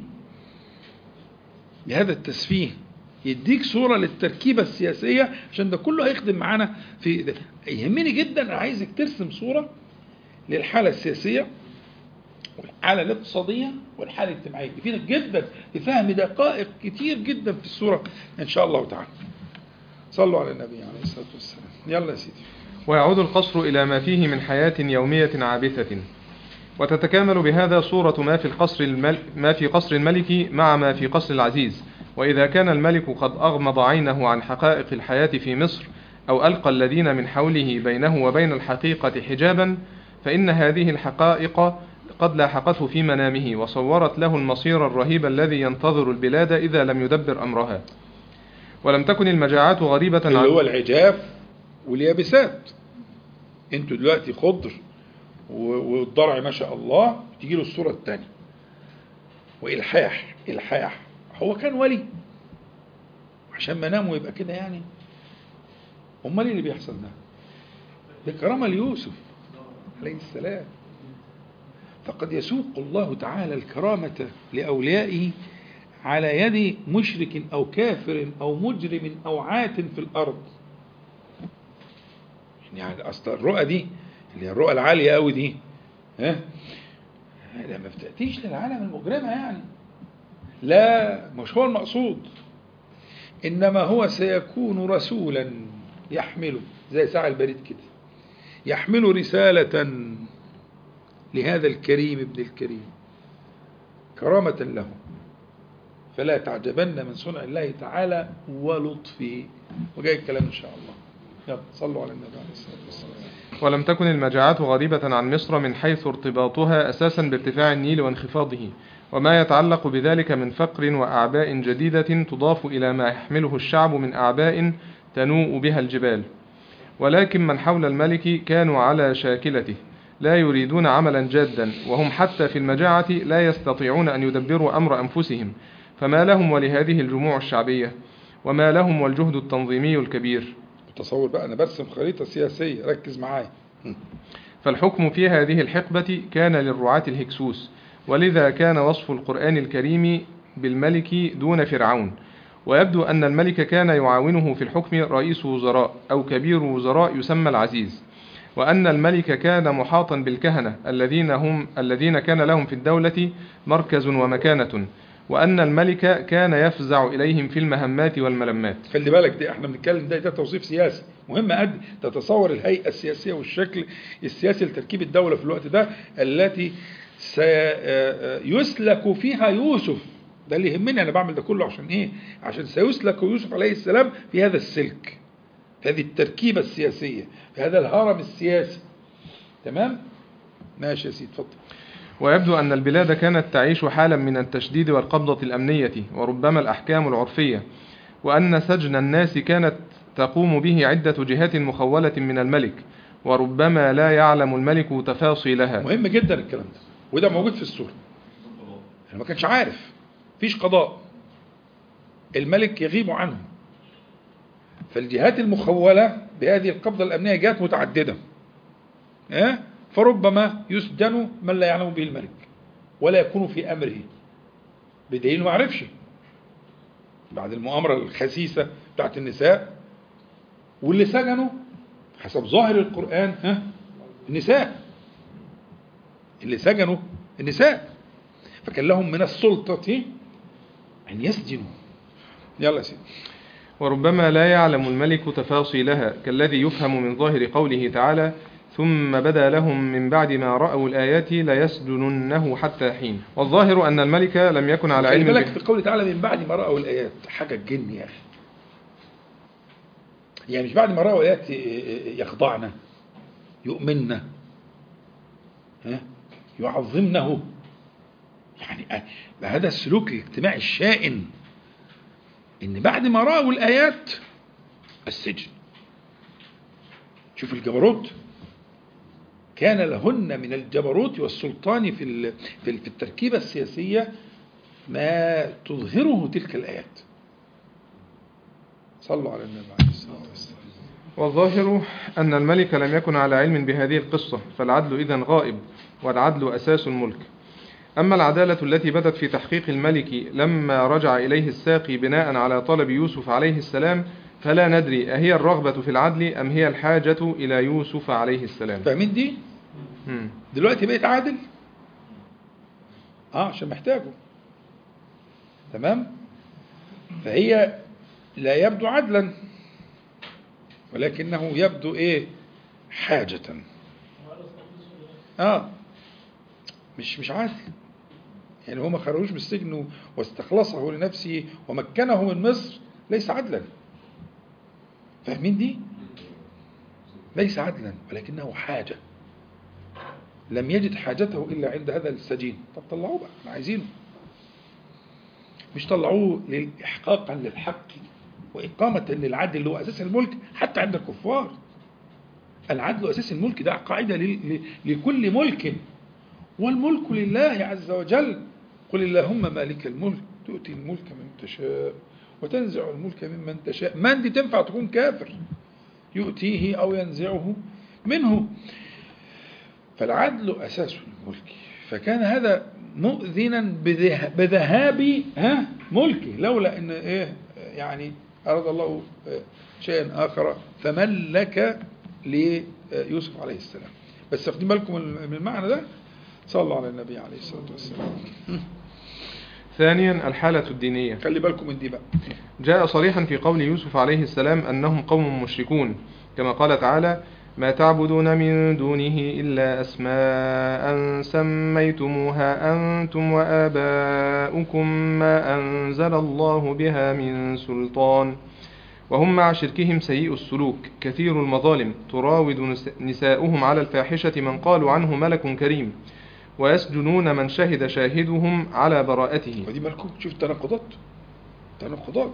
بهذا التسفيه يديك صورة للتركيبة السياسية عشان ده كله هيخدم معانا في ده. يهمني جدا أنا عايزك ترسم صورة للحالة السياسية والحالة الاقتصادية والحالة الاجتماعية يفيدك جدا لفهم دقائق كتير جدا في الصورة إن شاء الله تعالى صلوا على النبي عليه الصلاة والسلام يلا يا سيدي ويعود القصر إلى ما فيه من حياة يومية عابثة وتتكامل بهذا صورة ما في القصر المل... ما في قصر الملك مع ما في قصر العزيز وإذا كان الملك قد أغمض عينه عن حقائق الحياة في مصر أو ألقى الذين من حوله بينه وبين الحقيقة حجابا فإن هذه الحقائق قد لاحقته في منامه وصورت له المصير الرهيب الذي ينتظر البلاد إذا لم يدبر أمرها ولم تكن المجاعات غريبة اللي عن هو العجاف واليابسات انتوا دلوقتي خضر و- والضرع ما شاء الله تيجي له الصورة الثانية وإلحاح إلحاح هو كان ولي عشان منامه يبقى كده يعني امال ايه اللي بيحصل ده ده كرامة ليوسف عليه السلام فقد يسوق الله تعالى الكرامة لأوليائه على يد مشرك أو كافر أو مجرم أو عات في الأرض يعني أصل الرؤى دي اللي هي الرؤى العالية أوي دي ها لا ما بتأتيش للعالم المجرمة يعني لا مش هو المقصود إنما هو سيكون رسولا يحمله زي ساعة البريد كده يحمل رسالة لهذا الكريم ابن الكريم كرامة له فلا تعجبن من صنع الله تعالى ولطفه وجاي الكلام إن شاء الله يلا صلوا على النبي عليه الصلاة والسلام ولم تكن المجاعات غريبة عن مصر من حيث ارتباطها أساسا بارتفاع النيل وانخفاضه وما يتعلق بذلك من فقر وأعباء جديدة تضاف إلى ما يحمله الشعب من أعباء تنوء بها الجبال ولكن من حول الملك كانوا على شاكلته لا يريدون عملا جادا وهم حتى في المجاعة لا يستطيعون أن يدبروا أمر أنفسهم فما لهم ولهذه الجموع الشعبية وما لهم والجهد التنظيمي الكبير تصور بقى أنا برسم خريطة سياسية ركز معايا فالحكم في هذه الحقبة كان للرعاة الهكسوس ولذا كان وصف القرآن الكريم بالملك دون فرعون ويبدو أن الملك كان يعاونه في الحكم رئيس وزراء أو كبير وزراء يسمى العزيز وأن الملك كان محاطا بالكهنة الذين هم الذين كان لهم في الدولة مركز ومكانة وأن الملك كان يفزع إليهم في المهمات والملمات خلي بالك دي احنا بنتكلم ده ده توصيف سياسي مهم قد تتصور الهيئة السياسية والشكل السياسي لتركيب الدولة في الوقت ده التي سيسلك فيها يوسف ده اللي يهمني انا بعمل ده كله عشان ايه عشان سيسلك يوسف عليه السلام في هذا السلك في هذه التركيبة السياسية في هذا الهرم السياسي تمام ماشي يا سيدي اتفضل ويبدو أن البلاد كانت تعيش حالا من التشديد والقبضة الأمنية وربما الأحكام العرفية وأن سجن الناس كانت تقوم به عدة جهات مخولة من الملك وربما لا يعلم الملك تفاصيلها مهم جدا الكلام ده وده موجود في السورة يعني ما كانش عارف فيش قضاء الملك يغيب عنه فالجهات المخولة بهذه القبضة الأمنية جهات متعددة ها؟ فربما يسجن من لا يعلم به الملك ولا يكون في أمره بدليل ما عرفش بعد المؤامرة الخسيسة بتاعت النساء واللي سجنوا حسب ظاهر القرآن ها النساء اللي سجنوا النساء فكان لهم من السلطة أن يسجنوا يلا يا سيدي وربما لا يعلم الملك تفاصيلها كالذي يفهم من ظاهر قوله تعالى ثم بدا لهم من بعد ما رأوا الآيات ليسجننه حتى حين والظاهر أن الملك لم يكن على خلي علم بالك به في قوله تعالى من بعد ما رأوا الآيات حاجة تجن يا أخي يعني مش بعد ما رأوا الآيات يخضعنا يؤمننا ها يعظمنه يعني أ- هذا السلوك الاجتماعي الشائن ان بعد ما رأوا الآيات السجن شوف الجبروت كان لهن من الجبروت والسلطان في ال- في ال- في التركيبة السياسية ما تظهره تلك الآيات صلوا على النبي عليه الصلاة والسلام والظاهر أن الملك لم يكن على علم بهذه القصة فالعدل إذن غائب والعدل أساس الملك أما العدالة التي بدت في تحقيق الملك لما رجع إليه الساقي بناء على طلب يوسف عليه السلام فلا ندري أهي الرغبة في العدل أم هي الحاجة إلى يوسف عليه السلام فاهمين دي؟ مم. دلوقتي بقيت عادل اه عشان محتاجه تمام فهي لا يبدو عدلا ولكنه يبدو ايه حاجة اه مش مش عادل يعني هو ما خرجوش من السجن واستخلصه لنفسه ومكنه من مصر ليس عدلا فاهمين دي ليس عدلا ولكنه حاجه لم يجد حاجته إلا عند هذا السجين طب طلعوه بقى احنا عايزينه مش طلعوه إحقاقا للحق وإقامة للعدل اللي هو أساس الملك حتى عند الكفار العدل أساس الملك ده قاعدة لل- ل- لكل ملك والملك لله عز وجل قل اللهم مالك الملك تؤتي الملك من تشاء وتنزع الملك ممن تشاء من دي تنفع تكون كافر يؤتيه أو ينزعه منه فالعدل أساس الملك فكان هذا مؤذنا بذه- بذهاب ها ملكه لولا ان ايه يعني اراد الله آه، شيئا اخر فملك ليوسف عليه السلام بس واخدين بالكم من من المعنى ده صلوا على النبي عليه الصلاه والسلام ثانيا الحالة الدينية خلي بالكم من دي بقى جاء صريحا في قول يوسف عليه السلام أنهم قوم مشركون كما قال تعالى ما تعبدون من دونه إلا أسماء سميتموها أنتم وآباؤكم ما أنزل الله بها من سلطان وهم مع شركهم سيء السلوك كثير المظالم تراود نس- نساؤهم على الفاحشة من قالوا عنه ملك كريم ويسجنون من شهد شاهدهم على براءته ودي بالكم شوف التناقضات تناقضات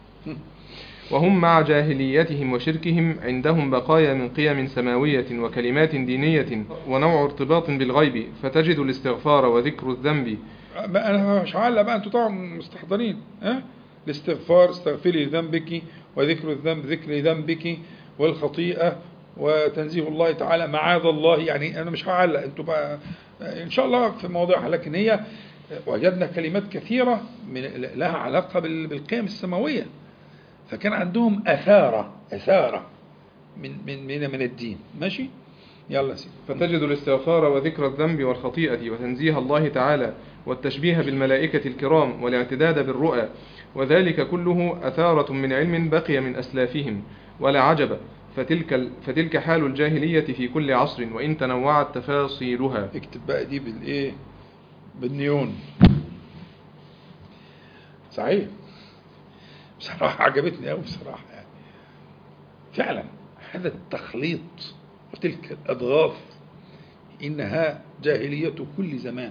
وهم مع جاهليتهم وشركهم عندهم بقايا من قيم سماوية وكلمات دينية ونوع ارتباط بالغيب فتجد الاستغفار وذكر الذنب ما انا مش هعلق بقى انتوا طبعا مستحضرين ها الاستغفار استغفري لذنبك وذكر الذنب ذكر ذنبك والخطيئة وتنزيه الله تعالى معاذ الله يعني انا مش هعلق انتوا بقى ان شاء الله في مواضيعها لكن هي وجدنا كلمات كثيرة من لها علاقة بال- بالقيم السماوية فكان عندهم أثارة أثارة من من من من الدين ماشي يلا يا سيدي فتجد الاستغفار وذكر الذنب والخطيئة وتنزيه الله تعالى والتشبيه بالملائكة الكرام والاعتداد بالرؤى وذلك كله أثارة من علم بقي من أسلافهم ولا عجب فتلك, ال- فتلك حال الجاهلية في كل عصر وإن تنوعت تفاصيلها اكتب بقى دي بالايه بالنيون صحيح بصراحة عجبتني أوي بصراحة يعني فعلا هذا التخليط وتلك الأضغاث إنها جاهلية كل زمان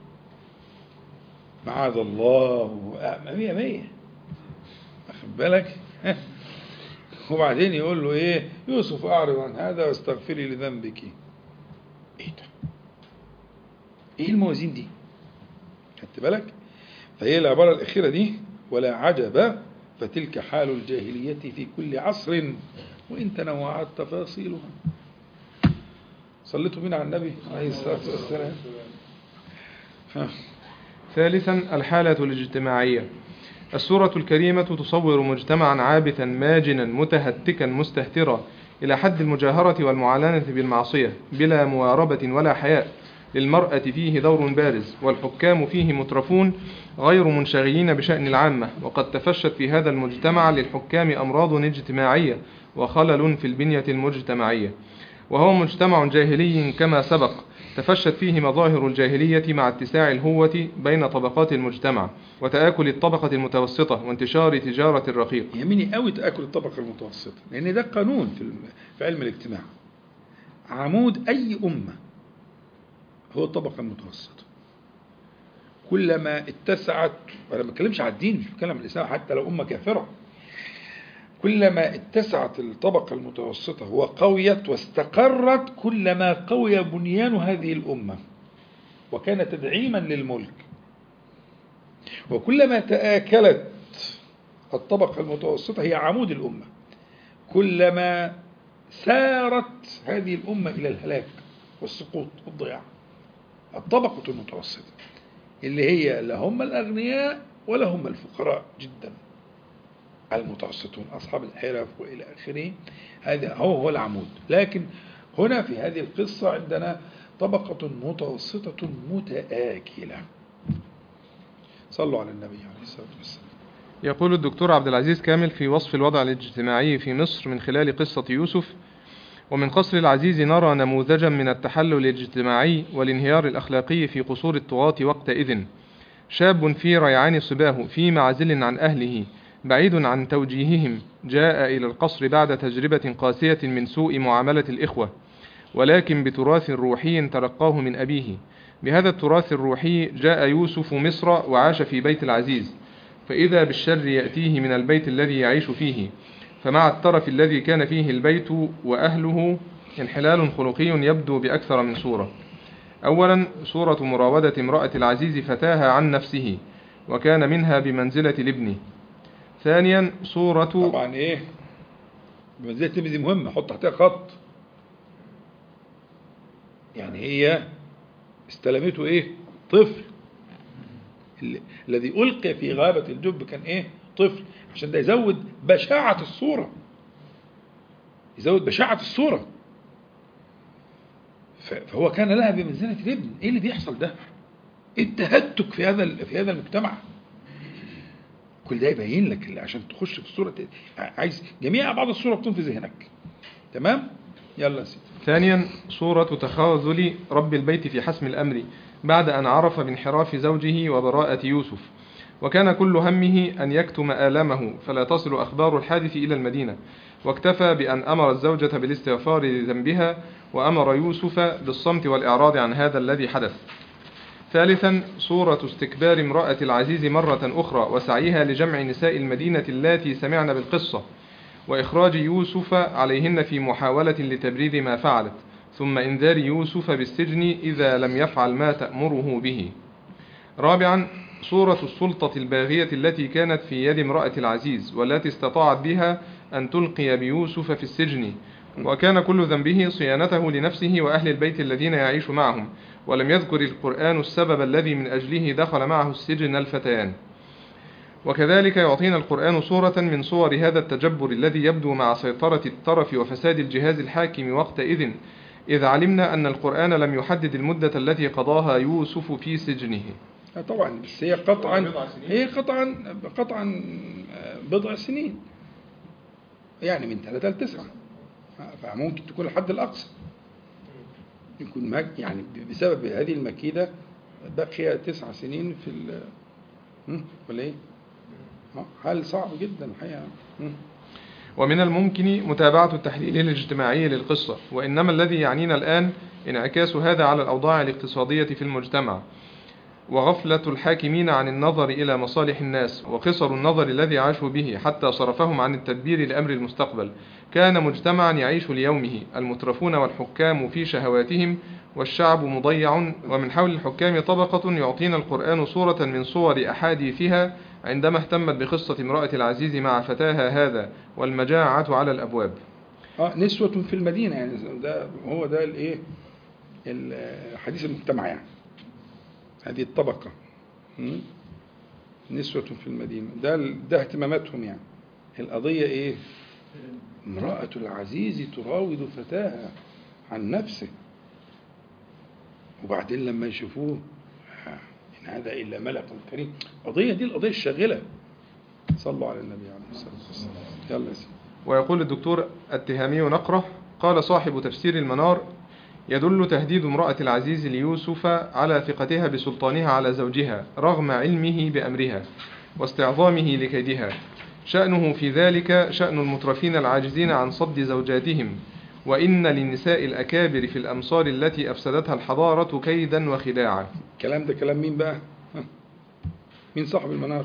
معاذ الله آه، مية مية واخد بالك وبعدين يقول له ايه يوسف اعرض عن هذا واستغفري لذنبك ايه ده ايه الموازين دي خدت بالك فهي العبارة الأخيرة دي ولا عجب فتلك حال الجاهلية في كل عصر وإن تنوعت تفاصيلها صليتوا بنا على النبي عليه الصلاة والسلام ها. ثالثا الحالة الاجتماعية السورة الكريمة تصور مجتمعا عابثا ماجنا متهتكا مستهترا إلى حد المجاهرة والمعالنة بالمعصية بلا مواربة ولا حياء للمرأة فيه دور بارز والحكام فيه مترفون غير منشغلين بشأن العامة وقد تفشت في هذا المجتمع للحكام أمراض اجتماعية وخلل في البنية المجتمعية وهو مجتمع جاهلي كما سبق تفشت فيه مظاهر الجاهلية مع اتساع الهوة بين طبقات المجتمع وتآكل الطبقة المتوسطة وانتشار تجارة الرقيق يهمني قوي تاكل الطبقه المتوسطه لان ده قانون في الم- في علم الاجتماع عمود اي امه هو الطبقه المتوسطه كلما اتسعت وانا ما بتكلمش على الدين مش بتكلم عن الاسلام حتى لو امه كافره كلما اتسعت الطبقه المتوسطه وقويت واستقرت كلما قوي بنيان هذه الامه وكان تدعيما للملك وكلما تآكلت الطبقة المتوسطة هي عمود الأمة كلما سارت هذه الأمة إلى الهلاك والسقوط والضياع الطبقة المتوسطة اللي هي لا هم الأغنياء ولا هم الفقراء جدا المتوسطون أصحاب الحرف وإلى آخره هذا هو هو العمود لكن هنا في هذه القصة عندنا طبقة متوسطة متآكلة صلوا على النبي عليه الصلاة والسلام يقول الدكتور عبد العزيز كامل في وصف الوضع الاجتماعي في مصر من خلال قصة يوسف ومن قصر العزيز نرى نموذجا من التحلل الاجتماعي والانهيار الأخلاقي في قصور الطغاة وقتئذ شاب في ريعان صباه في معزل عن أهله بعيد عن توجيههم جاء إلى القصر بعد تجربة قاسية من سوء معاملة الإخوة ولكن بتراث روحي تلقاه من أبيه بهذا التراث الروحي جاء يوسف مصر وعاش في بيت العزيز فإذا بالشر يأتيه من البيت الذي يعيش فيه فمع الترف الذي كان فيه البيت وأهله انحلال خلقي يبدو بأكثر من صورة أولا صورة مراودة امرأة العزيز فتاها عن نفسه وكان منها بمنزلة الابن ثانيا صورة طبعا ايه بمنزلة التلميذ دي مهمة حط تحتها خط يعني هي استلمته ايه طفل ال- الذي ألقي في غابة الجب كان ايه طفل عشان ده يزود بشاعة الصورة يزود بشاعة الصورة ف- فهو كان لها بمنزلة الابن ايه اللي بيحصل ده ايه التهتك في هذا ال- في هذا المجتمع كل ده يبين لك اللي عشان تخش في الصورة ت- عايز جميع أبعاد الصورة تكون في ذهنك تمام يلا يا سيدي ثانيا صورة تخاذل رب البيت في حسم الأمر بعد أن عرف بانحراف زوجه وبراءة يوسف وكان كل همه أن يكتم آلامه فلا تصل أخبار الحادث إلى المدينة واكتفى بأن أمر الزوجة بالاستغفار لذنبها وأمر يوسف بالصمت والإعراض عن هذا الذي حدث ثالثا صورة استكبار امرأة العزيز مرة أخرى وسعيها لجمع نساء المدينة اللاتي سمعن بالقصة وإخراج يوسف عليهن في محاولة لتبرير ما فعلت ثم إنذار يوسف بالسجن إذا لم يفعل ما تأمره به رابعا صورة السلطة الباغية التي كانت في يد امرأة العزيز والتي استطاعت بها أن تلقي بيوسف في السجن وكان كل ذنبه صيانته لنفسه وأهل البيت الذين يعيش معهم ولم يذكر القرآن السبب الذي من أجله دخل معه السجن الفتيان وكذلك يعطينا القرآن صورة من صور هذا التجبر الذي يبدو مع سيطرة الطرف وفساد الجهاز الحاكم وقتئذ إذ علمنا أن القرآن لم يحدد المدة التي قضاها يوسف في سجنه آه طبعا بس هي قطعا بضع سنين. هي قطعا قطعا آه، بضع سنين يعني من ثلاثة لتسعة آه، فممكن تكون الحد الأقصى يكون مك يعني بسبب هذه المكيدة بقي تسع سنين في ال هم؟ ولا ايه؟ آه، حال صعب جدا الحقيقة هم. ومن الممكن متابعة التحليل الاجتماعي للقصة وإنما الذي يعنينا الآن انعكاس هذا على الأوضاع الاقتصادية في المجتمع وغفلة الحاكمين عن النظر إلى مصالح الناس وقصر النظر الذي عاشوا به حتى صرفهم عن التدبير لأمر المستقبل كان مجتمعا يعيش ليومه المترفون والحكام في شهواتهم والشعب مضيع ومن حول الحكام طبقة يعطينا القرآن صورة من صور أحاديثها عندما اهتمت بقصة امرأة العزيز مع فتاها هذا والمجاعة على الأبواب اه نسوة في المدينة يعني ده هو ده الايه ال- حديث المجتمع يعني هذه الطبقة م? نسوة في المدينة ده ال- ده اهتماماتهم يعني القضية ايه امرأة العزيز تراود فتاها عن نفسه وبعدين لما يشوفوه آه، إن هذا إلا ملك كريم القضية دي القضية الشاغلة صلوا على النبي عليه الصلاة والسلام يلا يا سيدي ويقول الدكتور التهامي نقرة قال صاحب تفسير المنار يدل تهديد امرأة العزيز ليوسف على ثقتها بسلطانها على زوجها رغم علمه بأمرها واستعظامه لكيدها شأنه في ذلك شأن المترفين العاجزين عن صد زوجاتهم وإن للنساء الأكابر في الأمصار التي أفسدتها الحضارة كيدا وخداعا الكلام ده كلام مين بقى؟ ها؟ مين صاحب المنار؟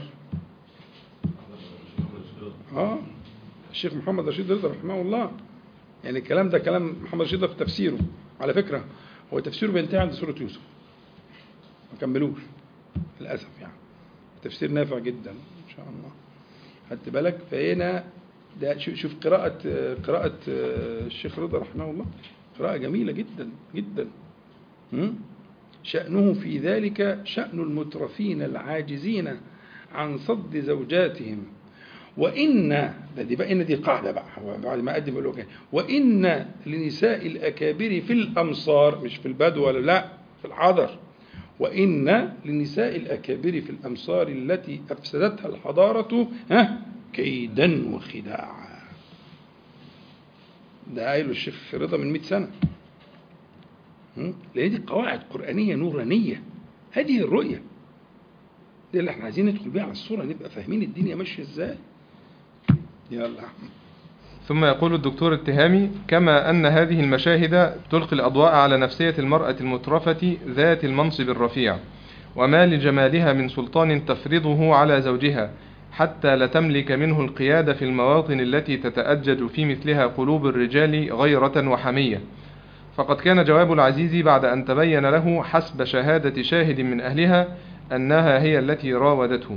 اه الشيخ محمد رشيد رضا رحمه الله يعني الكلام ده كلام محمد رشيد رضا في تفسيره على فكره هو تفسيره بينتهي عند سوره يوسف ما كملوش للاسف يعني تفسير نافع جدا ان شاء الله خدت بالك فهنا ده شوف شوف قراءة قراءة الشيخ رضا رحمه الله قراءة جميلة جدا جدا م? شأنه في ذلك شأن المترفين العاجزين عن صد زوجاتهم وإن ده دي بقى إن دي قاعدة بقى هو بعد ما أقدم يقول لك وإن لنساء الأكابر في الأمصار مش في البدو ولا لا في الحضر وإن لنساء الأكابر في الأمصار التي أفسدتها الحضارة ها كيدا وخداعا ده قايله الشيخ رضا من 100 سنة م? لأن دي قواعد قرآنية نورانية هذه الرؤية دي اللي احنا عايزين ندخل بيها على الصورة نبقى فاهمين الدنيا ماشية ازاي يلا ثم يقول الدكتور التهامي كما أن هذه المشاهد تلقي الأضواء على نفسية المرأة المترفة ذات المنصب الرفيع وما لجمالها من سلطان تفرضه على زوجها حتى لا تملك منه القيادة في المواطن التي تتأجج في مثلها قلوب الرجال غيرة وحمية فقد كان جواب العزيز بعد أن تبين له حسب شهادة شاهد من أهلها أنها هي التي راودته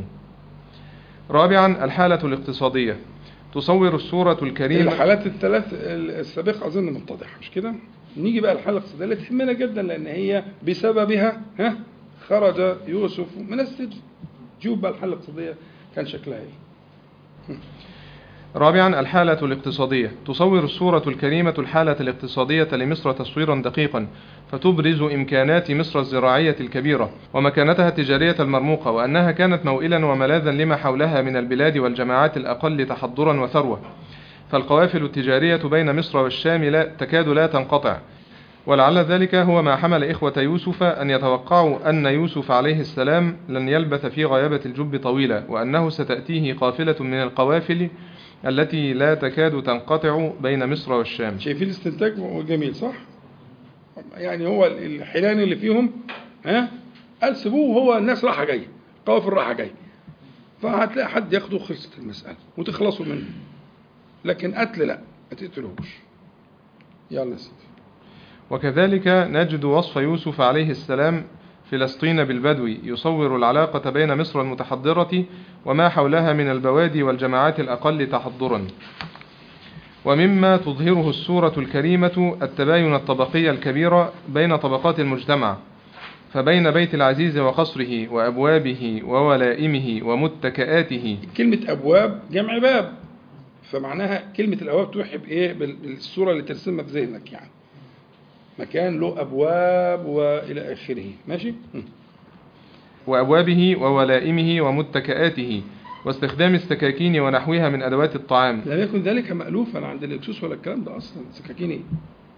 رابعا الحالة الاقتصادية تصور الصورة الكريمة الحالات الثلاث السابقة أظن متضحة مش كده؟ نيجي بقى الحالة الاقتصادية اللي تهمنا جدا لأن هي بسببها ها خرج يوسف من السجن شوف بقى الحالة الاقتصادية كان شكلها ايه رابعا الحالة الاقتصادية تصور الصورة الكريمة الحالة الاقتصادية لمصر تصويرا دقيقا فتبرز إمكانات مصر الزراعية الكبيرة ومكانتها التجارية المرموقة وأنها كانت موئلا وملاذا لما حولها من البلاد والجماعات الأقل تحضرا وثروة فالقوافل التجارية بين مصر والشام لا تكاد لا تنقطع ولعل ذلك هو ما حمل إخوة يوسف أن يتوقعوا أن يوسف عليه السلام لن يلبث في غيابة الجب طويلا وأنه ستأتيه قافلة من القوافل التي لا تكاد تنقطع بين مصر والشام شايفين الاستنتاج جميل صح؟ يعني هو الحيلان اللي فيهم ها قال سيبوه هو الناس رايحه جايه قوافل رايحه جايه فهتلاقي حد ياخده خلصت المساله وتخلصوا منه لكن قتل لا ما تقتلوش يلا يا سيدي وكذلك نجد وصف يوسف عليه السلام فلسطين بالبدو يصور العلاقة بين مصر المتحضرة وما حولها من البوادي والجماعات الأقل تحضرا ومما تظهره السورة الكريمة التباين الطبقي الكبير بين طبقات المجتمع فبين بيت العزيز وقصره وأبوابه وولائمه ومتكآته كلمة أبواب جمع باب فمعناها كلمة الأبواب توحي بإيه بال- بالصورة اللي ترسمها في ذهنك يعني مكان له أبواب وإلى آخره ماشي؟ م. وأبوابه وولائمه ومتكآته واستخدام السكاكين ونحوها من أدوات الطعام لم يكن ذلك مألوفا عند الهكسوس ولا الكلام ده أصلا سكاكين إيه؟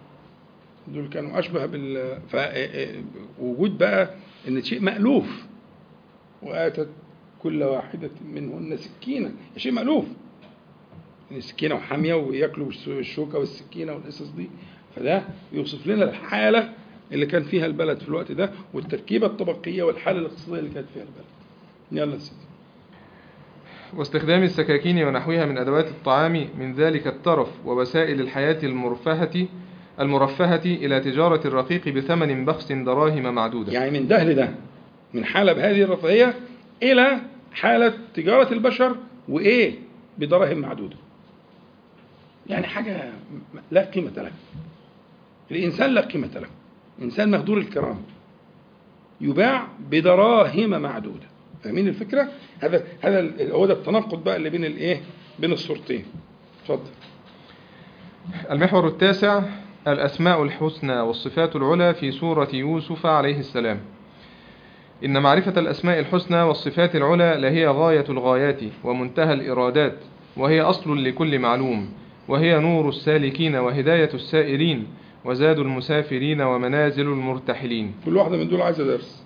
دول كانوا أشبه بال ف... وجود بقى إن شيء مألوف وآتت كل واحدة منهن سكينة شيء مألوف يعني سكينة وحامية وياكلوا الشوكة والسكينة والقصص دي فده يوصف لنا الحالة اللي كان فيها البلد في الوقت ده والتركيبة الطبقية والحالة الاقتصادية اللي كانت فيها البلد يلا يا سيدي واستخدام السكاكين ونحوها من أدوات الطعام من ذلك الترف ووسائل الحياة المرفهة المرفهة إلى تجارة الرقيق بثمن بخس دراهم معدودة يعني من ده لده من حالة بهذه الرفاهية إلى حالة تجارة البشر وإيه بدراهم معدودة يعني حاجة لا قيمة له الإنسان لا قيمة له إنسان مهدور الكرام يباع بدراهم معدودة فاهمين الفكرة؟ هذا هذا ال- هو ده التناقض بقى اللي بين الإيه؟ بين الصورتين اتفضل المحور التاسع الأسماء الحسنى والصفات العلى في سورة يوسف عليه السلام إن معرفة الأسماء الحسنى والصفات العلى لهي غاية الغايات ومنتهى الإرادات وهي أصل لكل معلوم وهي نور السالكين وهداية السائرين وزاد المسافرين ومنازل المرتحلين كل واحدة من دول عايزة درس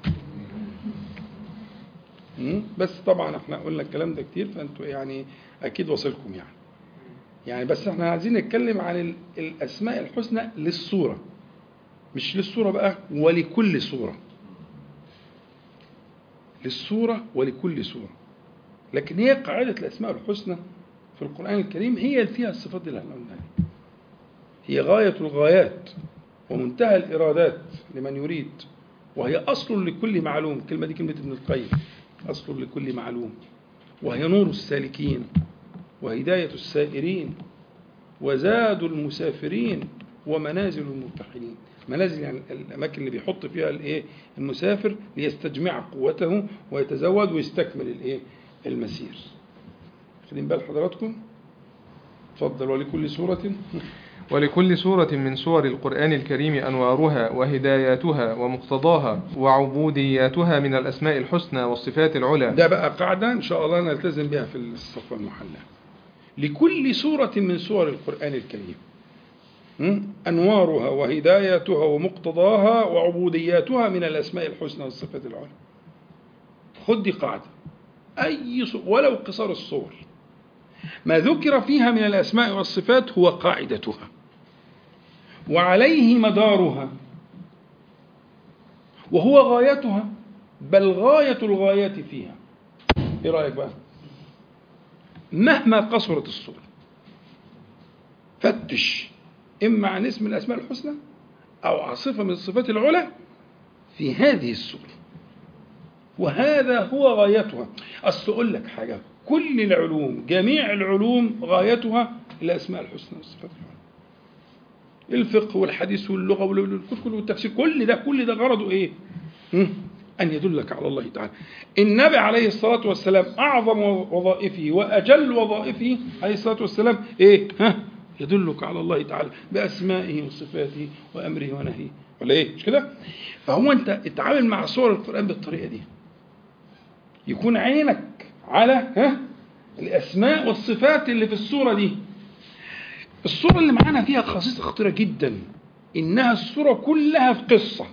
مم؟ بس طبعا احنا قلنا الكلام ده كتير فانتوا يعني اكيد واصلكم يعني يعني بس احنا عايزين نتكلم عن ال- الاسماء الحسنى للصورة مش للصورة بقى ولكل صورة للصورة ولكل صورة لكن هي قاعدة الاسماء الحسنى في القرآن الكريم هي اللي فيها الصفات اللي احنا قلناها دي. هي غاية الغايات ومنتهى الإرادات لمن يريد وهي أصل لكل معلوم الكلمة دي كلمة ابن القيم أصل لكل معلوم وهي نور السالكين وهداية السائرين وزاد المسافرين ومنازل المرتحلين منازل يعني الأماكن اللي بيحط فيها الإيه المسافر ليستجمع قوته ويتزود ويستكمل الإيه المسير خدين بال حضراتكم تفضل ولكل سورة ولكل سورة من سور القرآن الكريم أنوارها وهداياتها ومقتضاها وعبودياتها من الأسماء الحسنى والصفات العلى ده بقى قاعدة إن شاء الله نلتزم بها في الصفة المحلى لكل سورة من سور القرآن الكريم م? أنوارها وهدايتها ومقتضاها وعبودياتها من الأسماء الحسنى والصفات العلى خد دي قاعدة أي صور ولو قصار الصور ما ذكر فيها من الأسماء والصفات هو قاعدتها وعليه مدارها وهو غايتها بل غاية الغايات فيها ايه رأيك بقى مهما قصرت الصورة فتش إما عن اسم الأسماء الحسنى أو عن صفة من الصفات العلى في هذه السورة وهذا هو غايتها أصل أقول لك حاجة كل العلوم جميع العلوم غايتها الأسماء الحسنى والصفات العلى الفقه والحديث واللغة والكتب والتفسير كل ده كل ده غرضه إيه؟ م? أن يدلك على الله تعالى النبي عليه الصلاة والسلام أعظم وظائفه وأجل وظائفه عليه الصلاة والسلام إيه ها يدلك على الله تعالى بأسمائه وصفاته وأمره ونهيه ولا إيه مش كده فهو أنت اتعامل مع صور القرآن بالطريقة دي يكون عينك على ها الأسماء والصفات اللي في الصورة دي الصورة اللي معانا فيها خصيصة خطيرة جدا إنها الصورة كلها في قصة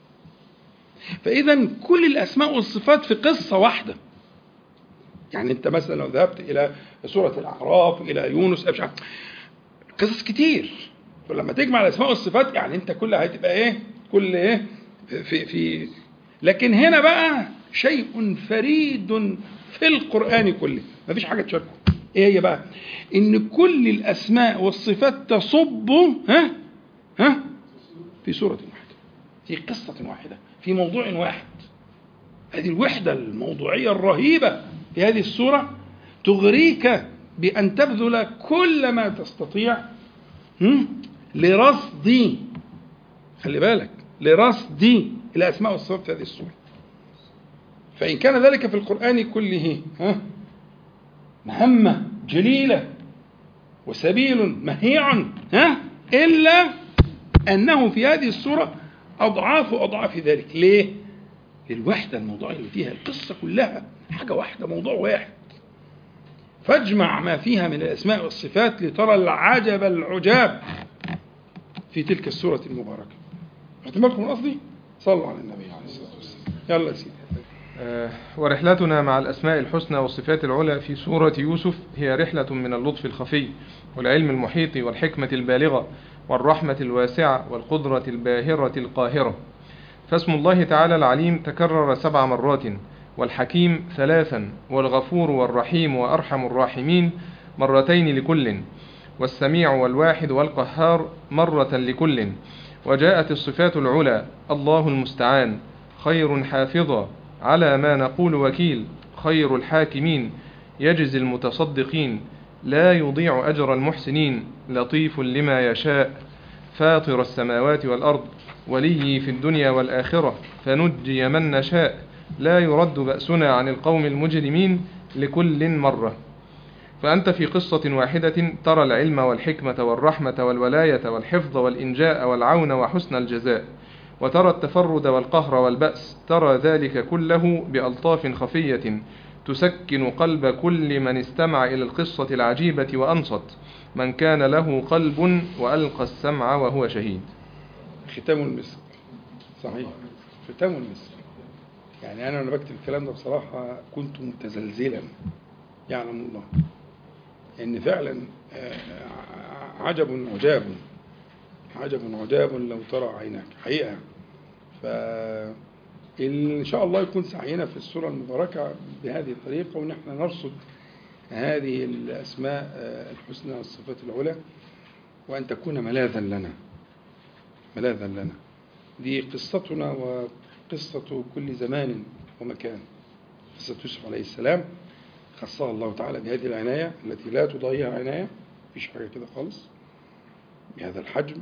فإذا كل الأسماء والصفات في قصة واحدة يعني أنت مثلا لو ذهبت إلى سورة الأعراف إلى يونس مش عارف قصص كتير فلما تجمع الأسماء والصفات يعني أنت كلها هتبقى إيه كل إيه في في لكن هنا بقى شيء فريد في القرآن كله مفيش حاجة تشاركه إيه هي بقى إن كل الأسماء والصفات تصب ها ها في سورة واحدة في قصة واحدة في موضوع واحد هذه الوحدة الموضوعية الرهيبة في هذه السورة تغريك بأن تبذل كل ما تستطيع هم؟ لرصد خلي بالك لرصد الأسماء والصفات في هذه السورة فإن كان ذلك في القرآن كله ها مهمة جليلة وسبيل مهيع ها إلا أنه في هذه السورة أضعاف أضعاف ذلك ليه؟ للوحدة الموضوعية اللي فيها القصة كلها حاجة واحدة موضوع واحد فاجمع ما فيها من الأسماء والصفات لترى العجب العجاب في تلك السورة المباركة اعتمادكم من قصدي؟ صلوا على النبي عليه الصلاة والسلام يلا يا سيدي آه، ورحلتنا مع الأسماء الحسنى والصفات العلى في سورة يوسف هي رحلة من اللطف الخفي والعلم المحيط والحكمة البالغة والرحمة الواسعة والقدرة الباهرة القاهرة فاسم الله تعالى العليم تكرر سبع مرات والحكيم ثلاثا والغفور والرحيم وأرحم الراحمين مرتين لكل والسميع والواحد والقهار مرة لكل وجاءت الصفات العلى الله المستعان خير حافظا على ما نقول وكيل خير الحاكمين يجزي المتصدقين لا يضيع أجر المحسنين لطيف لما يشاء فاطر السماوات والأرض ولي في الدنيا والآخرة فنجي من نشاء لا يرد بأسنا عن القوم المجرمين لكل مرة فأنت في قصة واحدة ترى العلم والحكمة والرحمة والولاية والحفظ والإنجاء والعون وحسن الجزاء وترى التفرد والقهر والبأس ترى ذلك كله بألطاف خفية تسكن قلب كل من استمع إلى القصة العجيبة وأنصت من كان له قلب وألقى السمع وهو شهيد ختام المسك صحيح ختام المسك يعني أنا وأنا بكتب الكلام ده بصراحة كنت متزلزلا يعلم الله إن فعلا آه، عجب عجاب عجب عجاب لو ترى عيناك حقيقة فإن شاء الله يكون سعينا في السورة المباركة بهذه الطريقة ونحن نرصد هذه الأسماء آه، الحسنى والصفات العلى وأن تكون ملاذا لنا ملاذا لنا دي قصتنا وقصة كل زمان ومكان قصة يوسف عليه السلام خصها الله تعالى بهذه العناية التي لا تضاهيها عناية مفيش حاجة كده خالص بهذا الحجم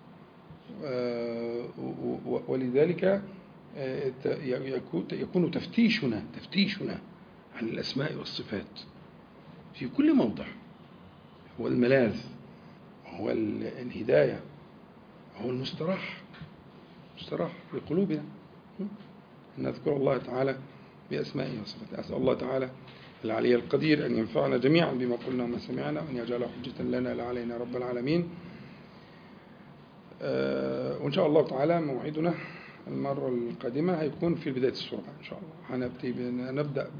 آه، و- و- ولذلك آه، ت- يكون- يكون تفتيشنا تفتيشنا عن الأسماء والصفات في كل موضع هو الملاذ وهو ال- الهداية وهو المستراح مستراح لقلوبنا أن نذكر الله تعالى بأسمائه وصفاته أسأل الله تعالى العلي القدير أن ينفعنا جميعا بما قلنا وما سمعنا وأن يجعله حجة لنا لا علينا رب العالمين آه، وإن شاء الله تعالى موعدنا المرة القادمة هيكون في بداية السورة إن شاء الله هنبتدي بن- نبدأ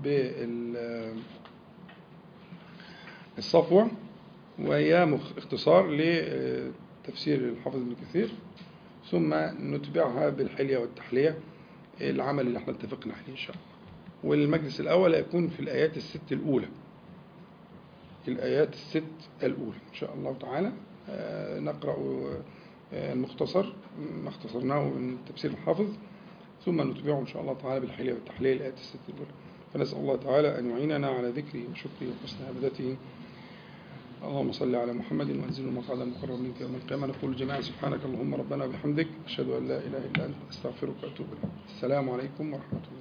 بالصفوة وهي مخ- اختصار لتفسير الحافظ ابن كثير ثم نتبعها بالحلية والتحلية العمل اللي احنا اتفقنا عليه إن شاء الله والمجلس الأول هيكون في الآيات الست الأولى الآيات الست الأولى إن شاء الله تعالى آه، نقرأ آه، المختصر ما اختصرناه من تفسير الحافظ ثم نتبعه إن شاء الله تعالى بالحلية والتحلية الآيات الست الأولى فنسأل الله تعالى أن يعيننا على ذكره وشكره وحسن عبادته اللهم صل على محمد وانزل المقعد المقرب منك يوم القيامة نقول جميعا سبحانك اللهم ربنا وبحمدك أشهد أن لا إله إلا أنت أستغفرك وأتوب إليك السلام عليكم ورحمة الله